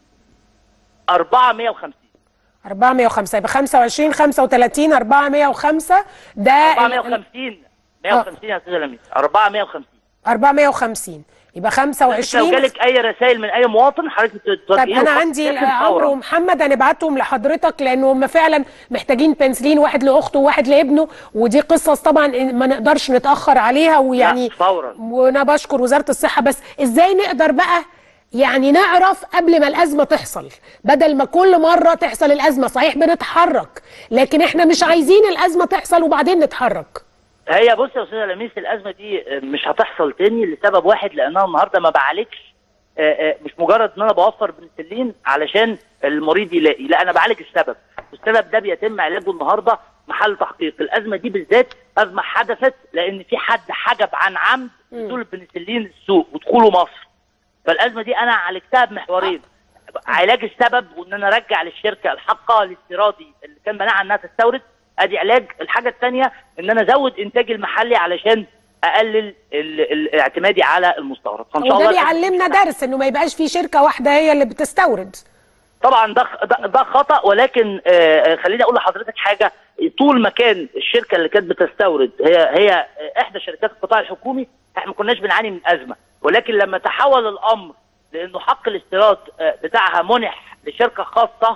450 405 يبقى 25 35 405 ده ال- 450 150 يا استاذ لميس 450 450 يبقى لو 25 جالك اي رسائل من اي مواطن حضرتك طب توديه انا له عندي خط ساخن عمرو فوراً. ومحمد هنبعتهم لحضرتك لان هم فعلا محتاجين بنسلين واحد لاخته وواحد لابنه ودي قصص طبعا ما نقدرش نتاخر عليها ويعني لا، فوراً. وانا بشكر وزاره الصحه بس ازاي نقدر بقى يعني نعرف قبل ما الازمه تحصل بدل ما كل مره تحصل الازمه صحيح بنتحرك لكن احنا مش عايزين الازمه تحصل وبعدين نتحرك هي بص يا استاذه لميس الازمه دي مش هتحصل تاني لسبب واحد لانها النهارده ما بعالجش آه، آه، مش مجرد ان انا بوفر بنسلين علشان المريض يلاقي لا انا بعالج السبب والسبب ده بيتم علاجه النهارده محل تحقيق الازمه دي بالذات ازمه حدثت لان في حد حجب عن عمد نزول البنسلين السوق ودخوله مصر فالازمه دي انا عالجتها بمحورين علاج السبب وان انا ارجع للشركه الحقها الاستيرادي اللي كان منعها انها تستورد ادي علاج الحاجه الثانيه ان انا ازود انتاجي المحلي علشان اقلل ال- ال- اعتمادي على المستورد فان شاء وده الله بيعلمنا درس انه ما يبقاش في شركه واحده هي اللي بتستورد طبعا ده ده, ده خطا ولكن آه، آه، خليني اقول لحضرتك حاجه طول ما كان الشركه اللي كانت بتستورد هي هي آه، احدى شركات القطاع الحكومي احنا ما كناش بنعاني من ازمه ولكن لما تحول الامر لانه حق الاستيراد آه، بتاعها منح لشركه خاصه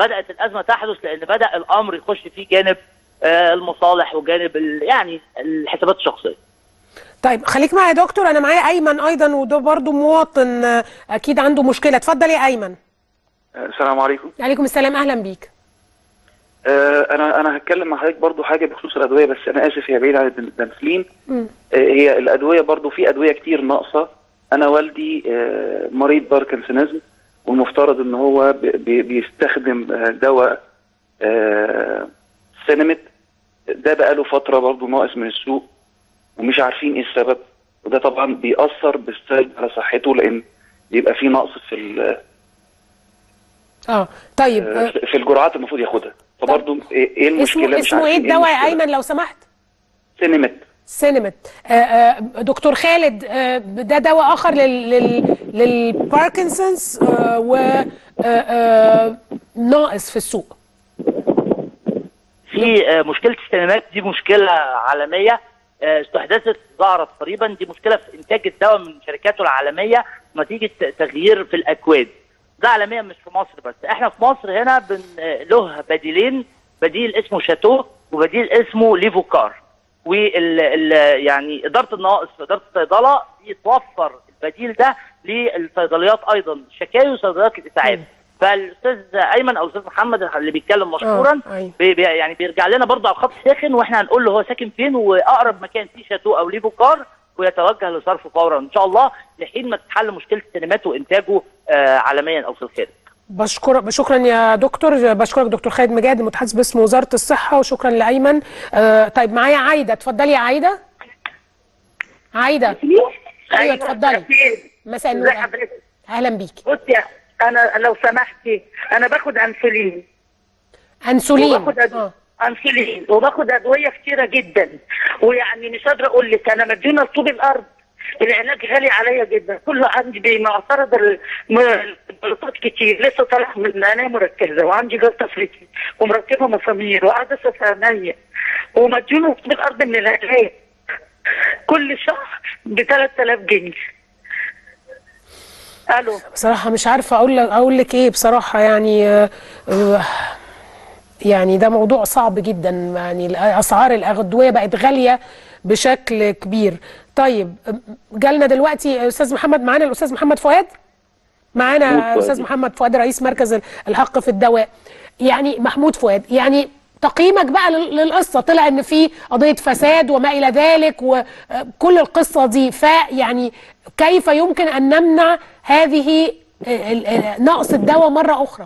بدات الازمه تحدث لان بدا الامر يخش فيه جانب آه، المصالح وجانب ال- يعني الحسابات الشخصيه طيب خليك معايا يا دكتور انا معايا ايمن ايضا وده برضو مواطن آه، اكيد عنده مشكله اتفضل يا ايمن السلام عليكم عليكم السلام اهلا بيك آه، انا انا هتكلم مع حضرتك برضو حاجه بخصوص الادويه بس انا اسف هي بعيد عن البنسلين مم. آه، هي الادويه برضو في ادويه كتير ناقصه انا والدي آه، مريض باركنسونيزم والمفترض ان هو بي- بي- بيستخدم آه، دواء آه، سينمت ده بقاله فتره برضو ناقص من السوق ومش عارفين ايه السبب وده طبعا بيأثر بالسلب على صحته لان بيبقى في نقص في ال- اه طيب آه، في الجرعات المفروض ياخدها فبرضه ايه إيه المشكله اسمه مش اسمه ايه عارفين الدواء يا المشكلة. ايمن لو سمحت سينمت سينمت آه، آه، دكتور خالد آه، ده دواء اخر لل لل للباركنسونز آه، و آه، آه، ناقص في السوق في آه، مشكله السينمات دي مشكله عالميه آه، استحدثت ظهرت قريبا دي مشكله في انتاج الدواء من شركاته العالميه نتيجه تغيير في الاكواد ده عالميا مش في مصر بس احنا في مصر هنا بن آه، له بديلين بديل اسمه شاتو وبديل اسمه ليفوكار وال ال- يعني اداره النواقص في اداره الصيدله بتوفر البديل ده للصيدليات ايضا شكاوي وصيدليات الاسعاف فالاستاذ ايمن او الاستاذ محمد اللي بيتكلم مشكورا آه، أيوة. بي بي يعني بيرجع لنا برضه على الخط ساخن واحنا هنقول له هو ساكن فين واقرب مكان فيه شاتو او ليفو كار ويتوجه لصرفه فورا ان شاء الله لحين ما تتحل مشكله السينمات وانتاجه آه عالميا او في الخارج بشكر شكرا يا دكتور بشكرك دكتور خالد مجاهد المتحدث باسم وزاره الصحه وشكرا لايمن آه طيب معايا عايده اتفضلي يا عايده عايده ايوه اتفضلي مساء النور ازي حضرتك اهلا بيكي بصي انا لو سمحتي انا باخد انسولين انسولين وباخد أد... اه انسولين وباخد ادويه كتيره جدا ويعني مش قادره اقول لك انا مديونه طوب الارض العلاج غالي عليا جدا كله عندي بمعترض الجلطات كتير لسه طالعه من انا مركزه وعندي جلطه في رجلي ومركبه مسامير وعدسه في عينيا ومديونه طوب الارض من العلاج كل شهر ب 3000 جنيه الو بصراحه مش عارفه اقول لك اقول لك ايه بصراحه يعني آه، آه، يعني ده موضوع صعب جدا يعني اسعار الادويه بقت غاليه بشكل كبير طيب جالنا دلوقتي استاذ محمد معانا الاستاذ محمد فؤاد معانا محمود فؤاد. استاذ محمد فؤاد رئيس مركز الحق في الدواء يعني محمود فؤاد يعني تقييمك بقى لل- للقصه طلع ان في قضيه فساد وما الى ذلك وكل القصه دي فيعني كيف يمكن ان نمنع هذه ال- ال- نقص الدواء مره اخرى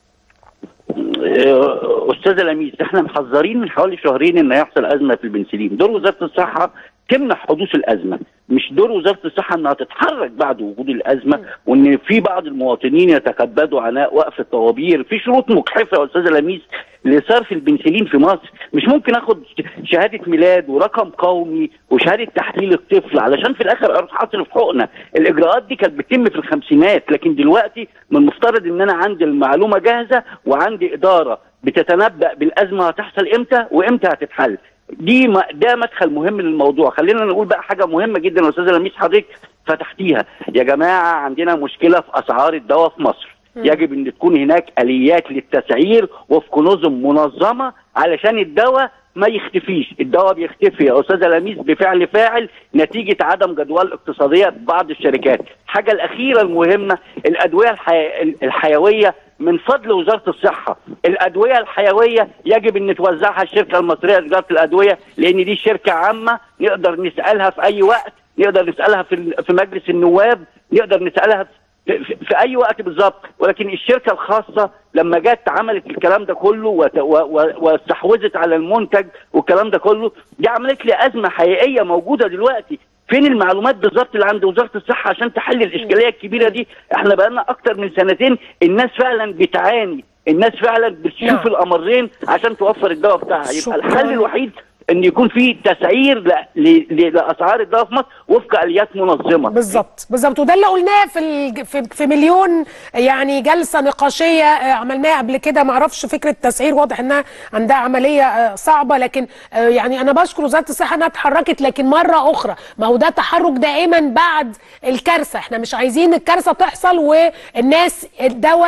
آه، استاذ لميس احنا محذرين من حوالي شهرين ان هيحصل ازمه في البنسلين دور وزاره الصحه تمنع حدوث الازمه مش دور وزاره الصحه انها تتحرك بعد وجود الازمه وان في بعض المواطنين يتكبدوا عناء وقف الطوابير في شروط مجحفه يا استاذ لميس لصرف البنسلين في مصر مش ممكن اخد شهاده ميلاد ورقم قومي وشهاده تحليل الطفل علشان في الاخر اروح اصرف حقنه الاجراءات دي كانت بتتم في الخمسينات لكن دلوقتي من المفترض ان انا عندي المعلومه جاهزه وعندي اداره بتتنبأ بالازمه هتحصل امتى وامتى هتتحل دي ما ده مدخل مهم للموضوع خلينا نقول بقى حاجه مهمه جدا يا استاذه لميس حضرتك فتحتيها يا جماعه عندنا مشكله في اسعار الدواء في مصر يجب ان تكون هناك اليات للتسعير وفق نظم منظمه علشان الدواء ما يختفيش الدواء بيختفي يا استاذه لميس بفعل فاعل نتيجه عدم جدوى اقتصاديه ببعض الشركات الحاجه الاخيره المهمه الادويه الحي... الحيويه من فضل وزاره الصحه الادويه الحيويه يجب ان توزعها الشركه المصريه لتجاره الادويه لان دي شركه عامه نقدر نسالها في اي وقت نقدر نسالها في ال- في مجلس النواب نقدر نسالها في, في, في اي وقت بالظبط ولكن الشركه الخاصه لما جت عملت الكلام ده كله وت- و- و- واستحوذت على المنتج والكلام ده كله دي عملت لي ازمه حقيقيه موجوده دلوقتي فين المعلومات بالظبط اللي عند وزاره الصحه عشان تحل الاشكاليه الكبيره دي احنا بقالنا اكتر من سنتين الناس فعلا بتعاني الناس فعلا بتشوف نعم. الامرين عشان توفر الدواء بتاعها يبقى شكراً. الحل الوحيد ان يكون في تسعير ل- ل- ل- لاسعار الدواء في مصر وفق اليات منظمه بالظبط بالظبط وده اللي قلناه في الج- في في مليون يعني جلسه نقاشيه آه، عملناها قبل كده ما اعرفش فكره التسعير واضح انها عندها عمليه آه، صعبه لكن آه، يعني انا بشكر وزاره الصحه انها اتحركت لكن مره اخرى ما هو ده تحرك دائما بعد الكارثه احنا مش عايزين الكارثه تحصل والناس الدواء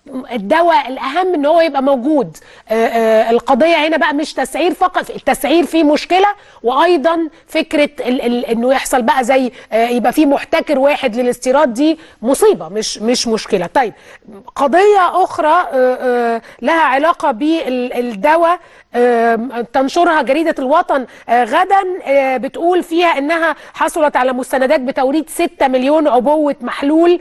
الدواء الاهم ان هو يبقى موجود آه، آه، القضيه هنا بقى مش تسعير فقط التسعير فيه مشكله وايضا فكره ال ال انه يحصل بقى زي آه، يبقى فيه محتكر واحد للاستيراد دي مصيبه مش مش مشكله طيب قضيه اخرى آه، آه، لها علاقه بالدواء آم، تنشرها جريدة الوطن آه، غدا آه، بتقول فيها انها حصلت على مستندات بتوريد 6 مليون عبوة محلول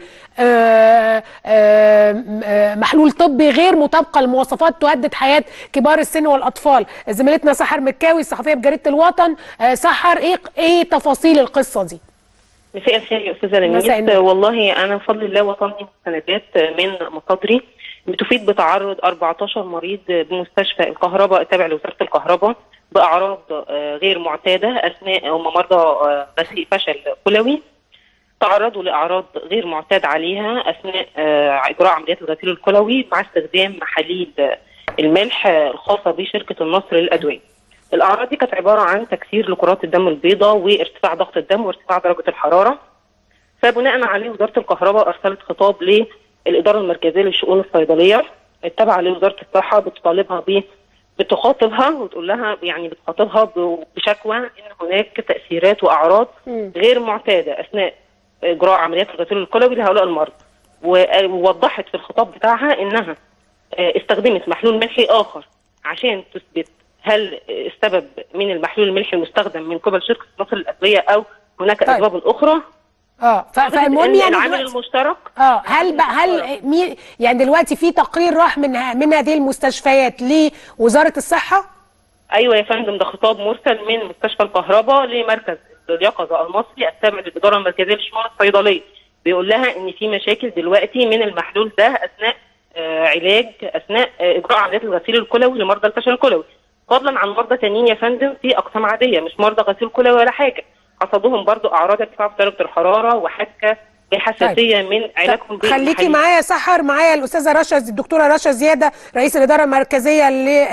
آه، آم، آه، محلول طبي غير مطابقة لمواصفات تهدد حياة كبار السن والأطفال زميلتنا سحر مكاوي الصحفية بجريدة الوطن آه، سحر ايه ايه تفاصيل القصة دي مساء الخير يا استاذه مساء لميس النور. والله انا بفضل الله وصلني مستندات من مصادري بتفيد بتعرض 14 مريض بمستشفى الكهرباء التابع لوزاره الكهرباء باعراض آه، غير معتاده اثناء هم مرضى آه، غسيل فشل كلوي تعرضوا لاعراض غير معتاد عليها اثناء آه، اجراء عمليات الغسيل الكلوي مع استخدام محاليل آه، الملح آه، الخاصه بشركه النصر للادويه. الاعراض دي كانت عباره عن تكسير لكرات الدم البيضاء وارتفاع ضغط الدم وارتفاع درجه الحراره. فبناء عليه وزاره الكهرباء ارسلت خطاب للاداره المركزيه للشؤون الصيدليه التابعه لوزاره الصحه بتطالبها ب بتخاطبها وتقول لها يعني بتخاطبها ب- بشكوى ان هناك تاثيرات واعراض غير معتاده اثناء اجراء عمليات الغسيل الكلوي لهؤلاء المرضى و- ووضحت في الخطاب بتاعها انها آه، استخدمت محلول ملحي اخر عشان تثبت هل آه، السبب من المحلول الملحي المستخدم من قبل شركه مصر للادويه او هناك طيب. اسباب اخرى اه ف- فالمهم إن يعني العامل دلوقتي- المشترك اه هل بقى هل مي يعني دلوقتي في تقرير راح من ه- من هذه المستشفيات لوزاره الصحه؟ ايوه يا فندم ده خطاب مرسل من مستشفى الكهرباء لمركز اليقظه المصري التابع للاداره المركزيه للشؤون الصيدليه بيقول لها ان في مشاكل دلوقتي من المحلول ده اثناء آه علاج اثناء آه اجراء عمليات الغسيل الكلوي لمرضى الفشل الكلوي فضلا عن مرضى تانيين يا فندم في اقسام عاديه مش مرضى غسيل كلوي ولا حاجه حصدوهم برضو اعراض ارتفاع في درجه الحراره وحكه بحساسيه من علاجهم خليكي بالمحاليل. معايا سحر معايا الاستاذه رشا الدكتوره رشا زياده رئيس الاداره المركزيه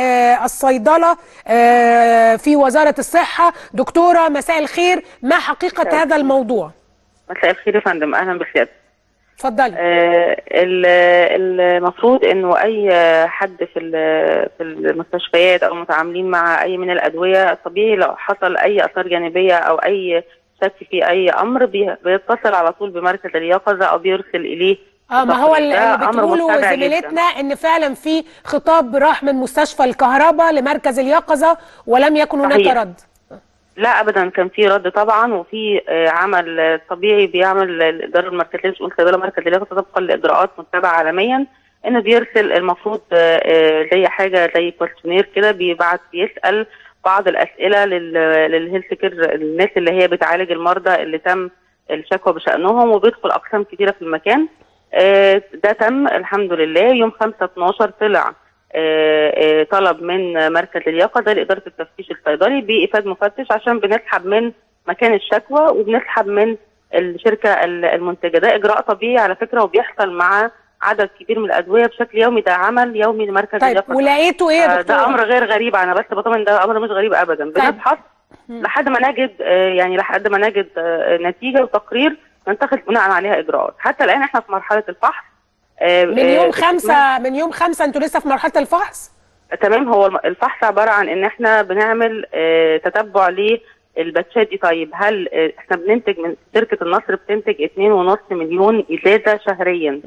للصيدله في وزاره الصحه دكتوره مساء الخير ما حقيقه هذا الموضوع مساء الخير يا فندم اهلا بسيادتك اتفضلي آه ال- المفروض انه اي حد في ال- في المستشفيات او متعاملين مع اي من الادويه طبيعي لو حصل اي اثار جانبيه او اي شك في اي امر بي- بيتصل على طول بمركز اليقظه او بيرسل اليه اه ما هو اللي ده اللي أمر بتقوله متبع جداً. زميلتنا ان فعلا في خطاب راح من مستشفى الكهرباء لمركز اليقظه ولم يكن هناك صحيح. رد لا ابدا كان في رد طبعا وفي آه، عمل آه، طبيعي بيعمل الاداره المركزيه لشؤون الصيدله مركز اليقظه طبقا لاجراءات متبعه عالميا انه بيرسل المفروض آه، آه، زي حاجه زي كويشنير كده بيبعت يسال بعض الاسئله لل- للهيلث كير الناس اللي هي بتعالج المرضى اللي تم الشكوى بشانهم وبيدخل اقسام كتيره في المكان آه، ده تم الحمد لله يوم 5 12 طلع آه، آه، طلب من مركز اليقظه لاداره التفتيش الصيدلي بافاد مفتش عشان بنسحب من مكان الشكوى وبنسحب من الشركه ال- المنتجه ده اجراء طبيعي على فكره وبيحصل مع عدد كبير من الادويه بشكل يومي ده عمل يومي لمركز طيب اليقظه ولقيتوا ايه يا آه، دكتوره ده امر غير غريب انا بس بطمن ده امر مش غريب ابدا بنبحث لحد ما نجد آه، يعني لحد ما نجد آه، نتيجه وتقرير نتخذ بناء عليها اجراءات حتى الان احنا في مرحله الفحص آه، من آه، يوم خمسة من يوم خمسة انتوا لسه في مرحله الفحص تمام هو الم- الفحص عباره عن ان احنا بنعمل آه، تتبع للباتشات دي طيب هل آه، احنا بننتج من شركه النصر بتنتج 2.5 مليون ازازه شهريا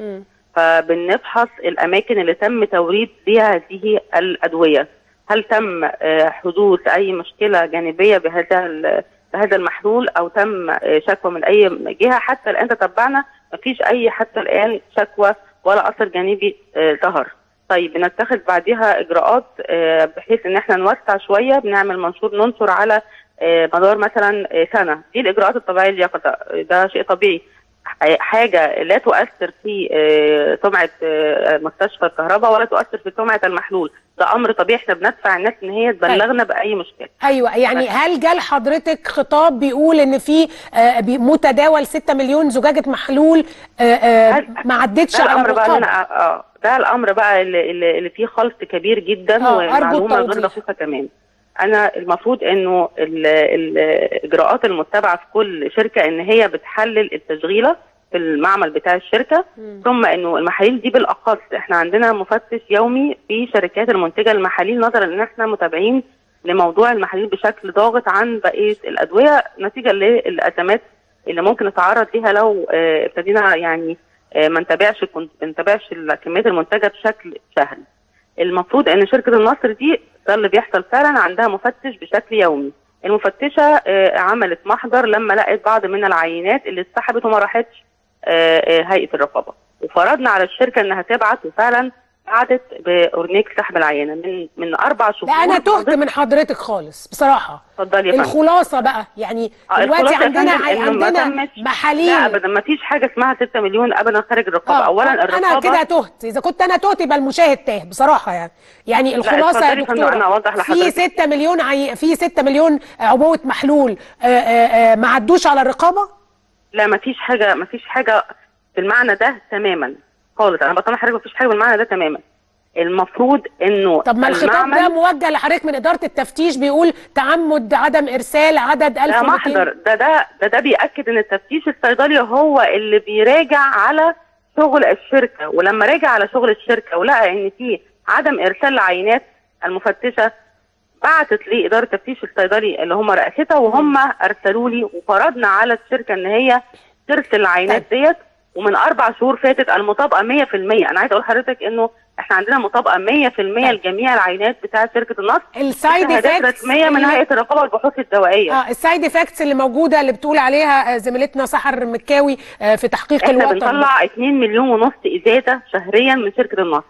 فبنفحص الاماكن اللي تم توريد فيها هذه الادويه هل تم آه، حدوث اي مشكله جانبيه بهذا ال- بهذا المحلول او تم آه، شكوى من اي جهه حتى الان تتبعنا مفيش اي حتى الان شكوى ولا اثر جانبي آه، ظهر طيب بنتخذ بعدها اجراءات آه، بحيث ان احنا نوسع شويه بنعمل منشور ننشر على آه، مدار مثلا آه، سنه دي الاجراءات الطبيعيه اللي يقظة ده شيء طبيعي ح- حاجه لا تؤثر في آه، سمعه آه، مستشفى الكهرباء ولا تؤثر في سمعه المحلول ده امر طبيعي احنا بندفع الناس ان هي تبلغنا باي مشكله ايوه يعني هل جال حضرتك خطاب بيقول ان في آه، بي- متداول 6 مليون زجاجه محلول آه، آه، ما عدتش ده على الامر بقى اللي الرقابه انا اه ده الامر بقى اللي, اللي اللي فيه خلط كبير جدا آه، أرجو ومعلومه غير التوضيح. دقيقه كمان انا المفروض انه ال- ال- الاجراءات المتبعه في كل شركه ان هي بتحلل التشغيله في المعمل بتاع الشركه ثم انه المحاليل دي بالاخص احنا عندنا مفتش يومي في شركات المنتجه للمحاليل نظرا ان احنا متابعين لموضوع المحاليل بشكل ضاغط عن بقيه الادويه نتيجه للازمات اللي ممكن نتعرض ليها لو آه، ابتدينا يعني آه، ما نتابعش كن- ما نتابعش الكميات المنتجه بشكل شهري. المفروض ان شركه النصر دي ده اللي بيحصل فعلا عندها مفتش بشكل يومي. المفتشه آه، عملت محضر لما لقت بعض من العينات اللي اتسحبت وما راحتش آه، آه، هيئه الرقابه وفرضنا على الشركه انها تبعت وفعلا بعتت باورنيك سحب العينه من من اربع شهور لا انا تهت من حضرتك خالص بصراحه اتفضلي يا فندم. الخلاصه بقى يعني آه، دلوقتي الخلاصة يا عندنا فندم إنه ما عندنا تمش- محاليل لا ابدا ما فيش حاجه اسمها 6 مليون ابدا خارج الرقابه اولا انا الرقابه كده تهت اذا كنت انا تهت يبقى المشاهد تاه بصراحه يعني يعني الخلاصه يا اتفضلي يا فندم، دكتوره أنا أوضح في لحضرتك. 6 مليون عي... في 6 مليون عبوه محلول آه، آه، آه، ما عدوش على الرقابه لا ما فيش حاجه ما فيش حاجه بالمعنى ده تماما خالص انا بطمن حضرتك ما فيش حاجه بالمعنى ده تماما المفروض انه طب ما الخطاب المعمل- ده موجه لحضرتك من اداره التفتيش بيقول تعمد عدم ارسال عدد 1200 ده محضر ده ده ده ده بيأكد ان التفتيش الصيدلي هو اللي بيراجع على شغل الشركه ولما راجع على شغل الشركه ولقى ان في عدم ارسال العينات المفتشه بعتت لاداره التفتيش الصيدلي اللي هم رئاستها وهم ارسلوا لي وفرضنا على الشركه ان هي ترسل العينات ديت ومن اربع شهور فاتت المطابقه 100% انا عايزه اقول لحضرتك انه احنا عندنا مطابقه 100% لجميع العينات بتاعه شركه النصر السايد شهادات effects رسميه من اللي- هيئه الرقابه والبحوث الدوائيه اه السايد افكتس اللي موجوده اللي بتقول عليها آه، زميلتنا سحر مكاوي آه، في تحقيق احنا الوطن بنطلع 2 مليون ونص ازازه شهريا من شركه النصر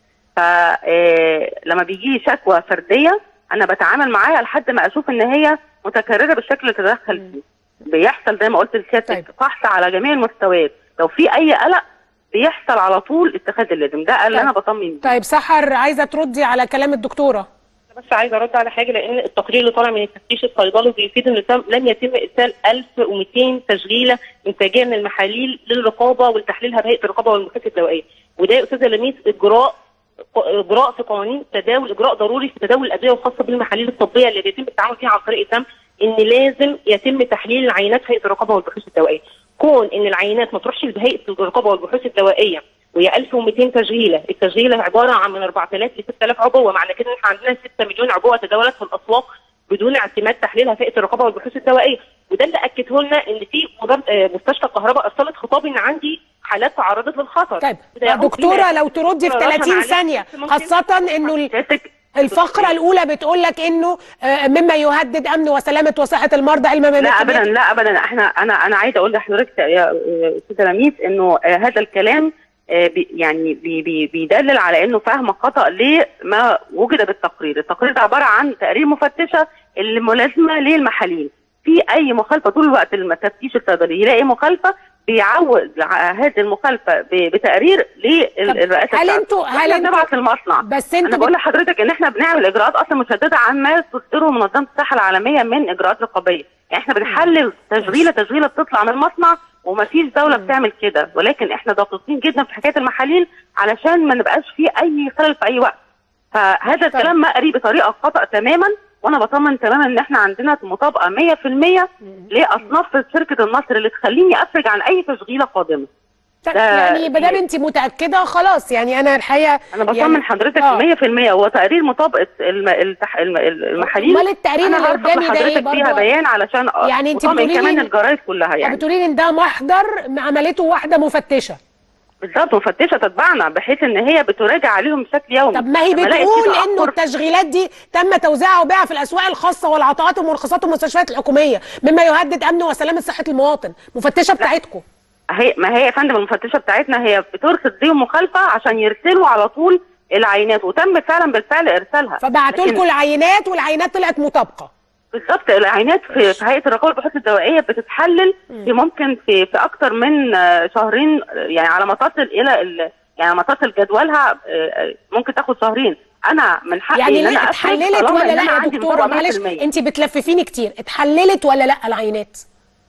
فلما بيجي لي شكوى فرديه انا بتعامل معاها لحد ما اشوف ان هي متكرره بالشكل اللي تدخل فيه بيحصل زي ما قلت لسيادتك فحص على جميع المستويات لو في اي قلق بيحصل على طول اتخاذ اللازم ده اللي انا بطمن بيه. طيب سحر عايزه تردي على كلام الدكتوره بس عايزه ارد على حاجه لان التقرير اللي طالع من التفتيش الصيدلي بيفيد ان تم- لم يتم ارسال 1200 تشغيله انتاجيه من المحاليل للرقابه ولتحليلها بهيئه الرقابه والمؤسسات الدوائيه وده يا استاذه لميس اجراء اجراء في قوانين تداول اجراء ضروري في تداول الادويه الخاصه بالمحاليل الطبيه اللي بيتم التعامل فيها عن طريق الدم ان لازم يتم تحليل العينات في هيئه الرقابه والبحوث الدوائيه كون ان العينات ما تروحش لهيئه الرقابه والبحوث الدوائيه وهي 1200 تشغيله، التشغيله عباره عن من 4000 ل 6000 عبوه، معنى كده ان احنا عندنا 6 مليون عبوه تداولت في الاسواق بدون اعتماد تحليلها في هيئه الرقابه والبحوث الدوائيه، وده اللي اكده لنا ان في مدار- آه، مستشفى الكهرباء ارسلت خطاب ان عندي حالات تعرضت للخطر. طيب ده يعود دكتوره لما- لو تردي في رشا 30 معلش، ثانيه ممكن- خاصه انه ال- الفقره الاولى بتقول لك انه آه، مما يهدد امن وسلامه وصحه المرضى علما لا ابدا لا ابدا احنا انا انا عايزه اقول لحضرتك يا آه، استاذه لميس انه آه، هذا الكلام آه، بي- يعني بي بي بيدلل على انه فهم خطا لما وجد بالتقرير، التقرير ده عباره عن تقارير مفتشه اللي ملازمه للمحاليل. في اي مخالفه طول الوقت التفتيش الصيدلي يلاقي مخالفه بيعود ع- هذه المخالفه ب- بتقرير للرئاسه هل بتاعته. انتوا- هل إحنا انتوا- بنبعت المصنع بس انا انتوا بقول بت- لحضرتك ان احنا بنعمل اجراءات اصلا مشدده عن ما تصدره منظمه الصحه العالميه من اجراءات رقابيه يعني احنا بنحلل تشغيله تشغيله بتطلع من المصنع ومفيش دوله بتعمل كده ولكن احنا دقيقين جدا في حكايه المحاليل علشان ما نبقاش فيه اي خلل في اي وقت فهذا الكلام مقري بطريقه خطا تماما وانا بطمن تماما ان احنا عندنا مطابقه 100% لاصناف شركه النصر اللي تخليني افرج عن اي تشغيله قادمه طيب ده- يعني ما دام انت متاكده خلاص يعني انا الحقيقه انا بطمن يعني حضرتك آه. 100% هو تقرير مطابقه الم... التح... الم... المحاليل امال التقرير انا اللي هرفض قدامي ده ايه لحضرتك فيها برضه؟ بيان علشان يعني انت أطمن بتقولي لي كمان إن- الجرايد كلها يعني بتقولي لي ان ده محضر عملته واحده مفتشه بالظبط مفتشه تتبعنا بحيث ان هي بتراجع عليهم بشكل يومي طب ما هي لما لقيت بتقول في انه تأخر- التشغيلات دي تم توزيعها وبيعها في الاسواق الخاصه والعطاءات والمرخصات والمستشفيات الحكوميه مما يهدد امن وسلامه صحه المواطن مفتشه بتاعتكم هي ما هي يا فندم المفتشه بتاعتنا هي بترصد ديهم مخالفه عشان يرسلوا على طول العينات وتم فعلا بالفعل ارسالها فبعتوا لكن- لكم العينات والعينات طلعت مطابقه بالظبط العينات في, في هيئه الرقابه والبحوث الدوائيه بتتحلل في ممكن في في اكتر من آه، شهرين آه، يعني على ما تصل الى ال- يعني ما تصل جدولها آه، آه، ممكن تاخد شهرين انا من حقي يعني ان انا ليه أفرج اتحللت طالما ولا إن لا أنا يا عندي دكتوره مطابقة معلش 100%. انت بتلففيني كتير اتحللت ولا لا العينات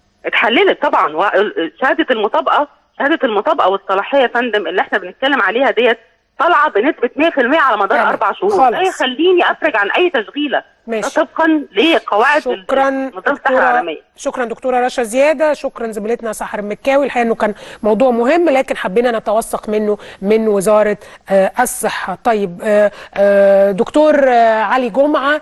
اتحللت طبعا و- شهاده المطابقه شهاده المطابقه والصلاحيه يا فندم اللي احنا بنتكلم عليها ديت طالعه بنسبه 100% على مدار يعني اربع شهور خالص. ده يخليني افرج عن اي تشغيله ماشي. طبقا لقواعد شكرا منظمه الصحه دكتورة العالميه شكرا دكتورة رشا زيادة شكرا زميلتنا سحر المكاوي الحقيقة انه كان موضوع مهم لكن حبينا نتوثق منه من وزارة آه، الصحة طيب آه، آه، دكتور آه، علي جمعة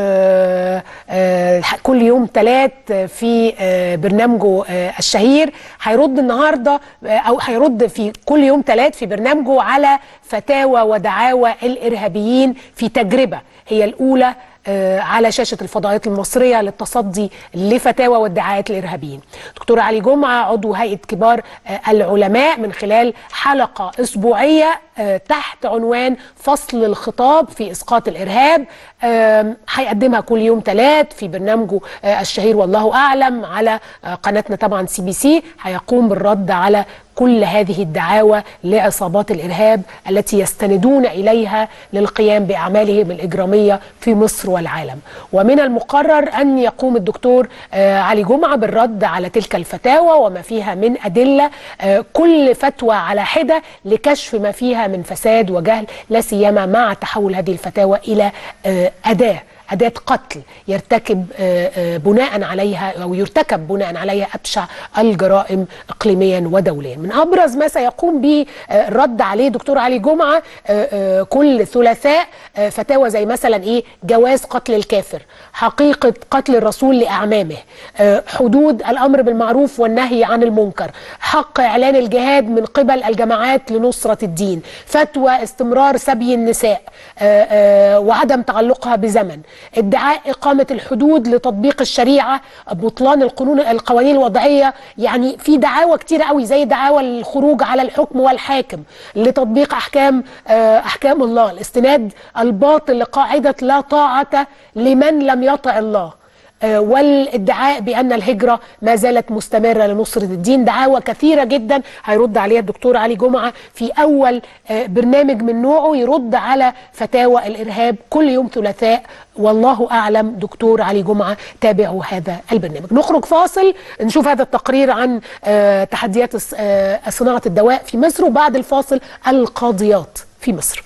آه، آه، كل يوم ثلاث في آه، برنامجه آه، الشهير هيرد النهاردة آه، او هيرد في كل يوم ثلاث في برنامجه على فتاوى ودعاوى الإرهابيين في تجربة هي الأولى آه، على شاشة الفضائيات المصرية للتصدي لفتاوى وادعاءات الإرهابيين دكتور علي جمعة عضو هيئة كبار آه، العلماء من خلال حلقة أسبوعية آه، تحت عنوان فصل الخطاب في إسقاط الإرهاب آم، هيقدمها كل يوم ثلاث في برنامجه آه، الشهير والله أعلم على آه، قناتنا طبعا سي بي سي هيقوم بالرد على كل هذه الدعاوى لعصابات الإرهاب التي يستندون إليها للقيام بأعمالهم الإجرامية في مصر والعالم ومن المقرر أن يقوم الدكتور آه، علي جمعة بالرد على تلك الفتاوى وما فيها من أدلة آه، كل فتوى على حدة لكشف ما فيها من فساد وجهل لا سيما مع تحول هذه الفتاوى إلى آه، أداة أداة قتل يرتكب آه، آه، بناء عليها أو يرتكب بناء عليها أبشع الجرائم إقليميا ودوليا من أبرز ما سيقوم به آه، الرد عليه دكتور علي جمعة آه، آه، كل ثلاثاء آه، فتاوى زي مثلا إيه جواز قتل الكافر حقيقة قتل الرسول لأعمامه آه، حدود الأمر بالمعروف والنهي عن المنكر حق إعلان الجهاد من قبل الجماعات لنصرة الدين فتوى استمرار سبي النساء آه، آه، وعدم تعلقها بزمن ادعاء إقامة الحدود لتطبيق الشريعة بطلان القانون القوانين الوضعية يعني في دعاوى كتير قوي زي دعاوى الخروج على الحكم والحاكم لتطبيق أحكام آه، أحكام الله الاستناد الباطل لقاعدة لا طاعة لمن لم يطع الله آه، والادعاء بان الهجره ما زالت مستمره لنصره الدين دعاوى كثيره جدا هيرد عليها الدكتور علي جمعه في اول آه، برنامج من نوعه يرد على فتاوى الارهاب كل يوم ثلاثاء والله اعلم دكتور علي جمعه تابعوا هذا البرنامج نخرج فاصل نشوف هذا التقرير عن آه، تحديات الص- آه، صناعه الدواء في مصر وبعد الفاصل القاضيات في مصر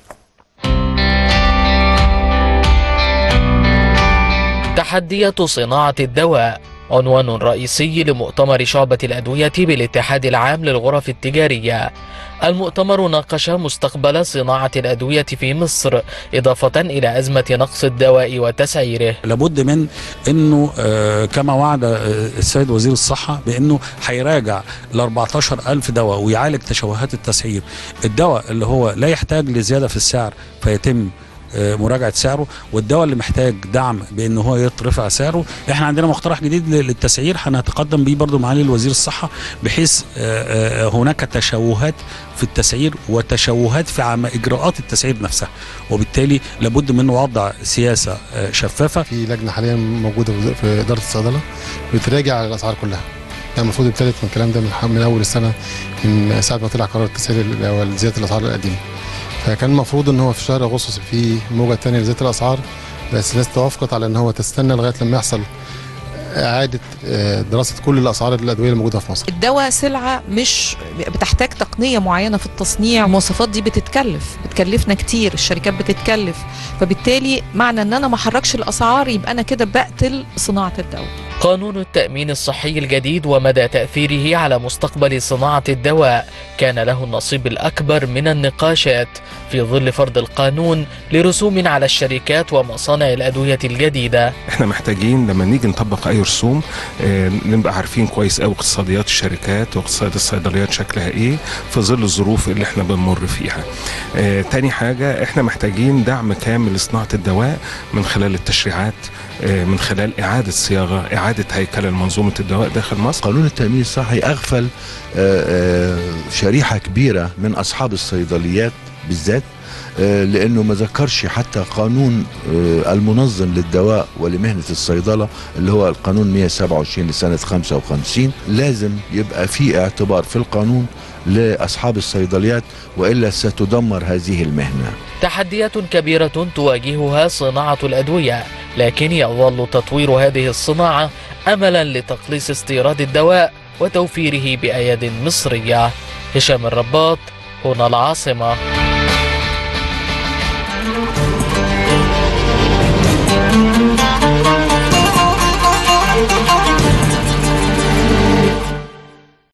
تحديات صناعة الدواء عنوان رئيسي لمؤتمر شعبة الأدوية بالاتحاد العام للغرف التجارية المؤتمر ناقش مستقبل صناعة الأدوية في مصر إضافة إلى أزمة نقص الدواء وتسعيره لابد من انه آه، كما وعد آه، السيد وزير الصحه بانه هيراجع ال 14000 دواء ويعالج تشوهات التسعير الدواء اللي هو لا يحتاج لزياده في السعر فيتم آه، مراجعه سعره والدواء اللي محتاج دعم بان هو يترفع سعره احنا عندنا مقترح جديد لل- للتسعير هنتقدم بيه برضو معالي الوزير الصحه بحيث آه، آه، هناك تشوهات في التسعير وتشوهات في عم اجراءات التسعير نفسها وبالتالي لابد من وضع سياسه آه، شفافه في لجنه حاليا موجوده في- في اداره الصيدله بتراجع الاسعار كلها يعني المفروض ابتدت من الكلام ده من, ح- من اول السنه من ساعه ما طلع قرار التسعير ال- او زياده الاسعار القديمه فكان المفروض ان هو في شهر اغسطس في موجه ثانيه لزياده الاسعار بس الناس توافقت على ان هو تستنى لغايه لما يحصل اعاده آه، دراسه كل الاسعار الادويه الموجوده في مصر الدواء سلعة مش بتحتاج تقنية معينة في التصنيع المواصفات دي بتتكلف بتكلفنا كتير الشركات بتتكلف فبالتالي معنى ان انا ما احركش الاسعار يبقى انا كده بقتل صناعة الدواء قانون التأمين الصحي الجديد ومدى تأثيره على مستقبل صناعة الدواء كان له النصيب الأكبر من النقاشات في ظل فرض القانون لرسوم على الشركات ومصانع الأدوية الجديدة احنا محتاجين لما نيجي نطبق اي رسوم آه، نبقى عارفين كويس قوي اقتصاديات الشركات واقتصاد الصيدليات شكلها ايه في ظل الظروف اللي احنا بنمر فيها آه، تاني حاجة احنا محتاجين دعم كامل لصناعة الدواء من خلال التشريعات آه، من خلال إعادة صياغة إعادة هيكلة لمنظومة الدواء داخل مصر قانون التأمين الصحي أغفل آه، آه، شريحة كبيرة من أصحاب الصيدليات بالذات آه، لأنه ما ذكرش حتى قانون آه، المنظم للدواء ولمهنة الصيدلة اللي هو القانون 127 لسنة 55 لازم يبقى في اعتبار في القانون لأصحاب الصيدليات وإلا ستدمر هذه المهنة تحديات كبيرة تواجهها صناعة الأدوية لكن يظل تطوير هذه الصناعة أملا لتقليص استيراد الدواء وتوفيره بأياد مصرية هشام الرباط هنا العاصمة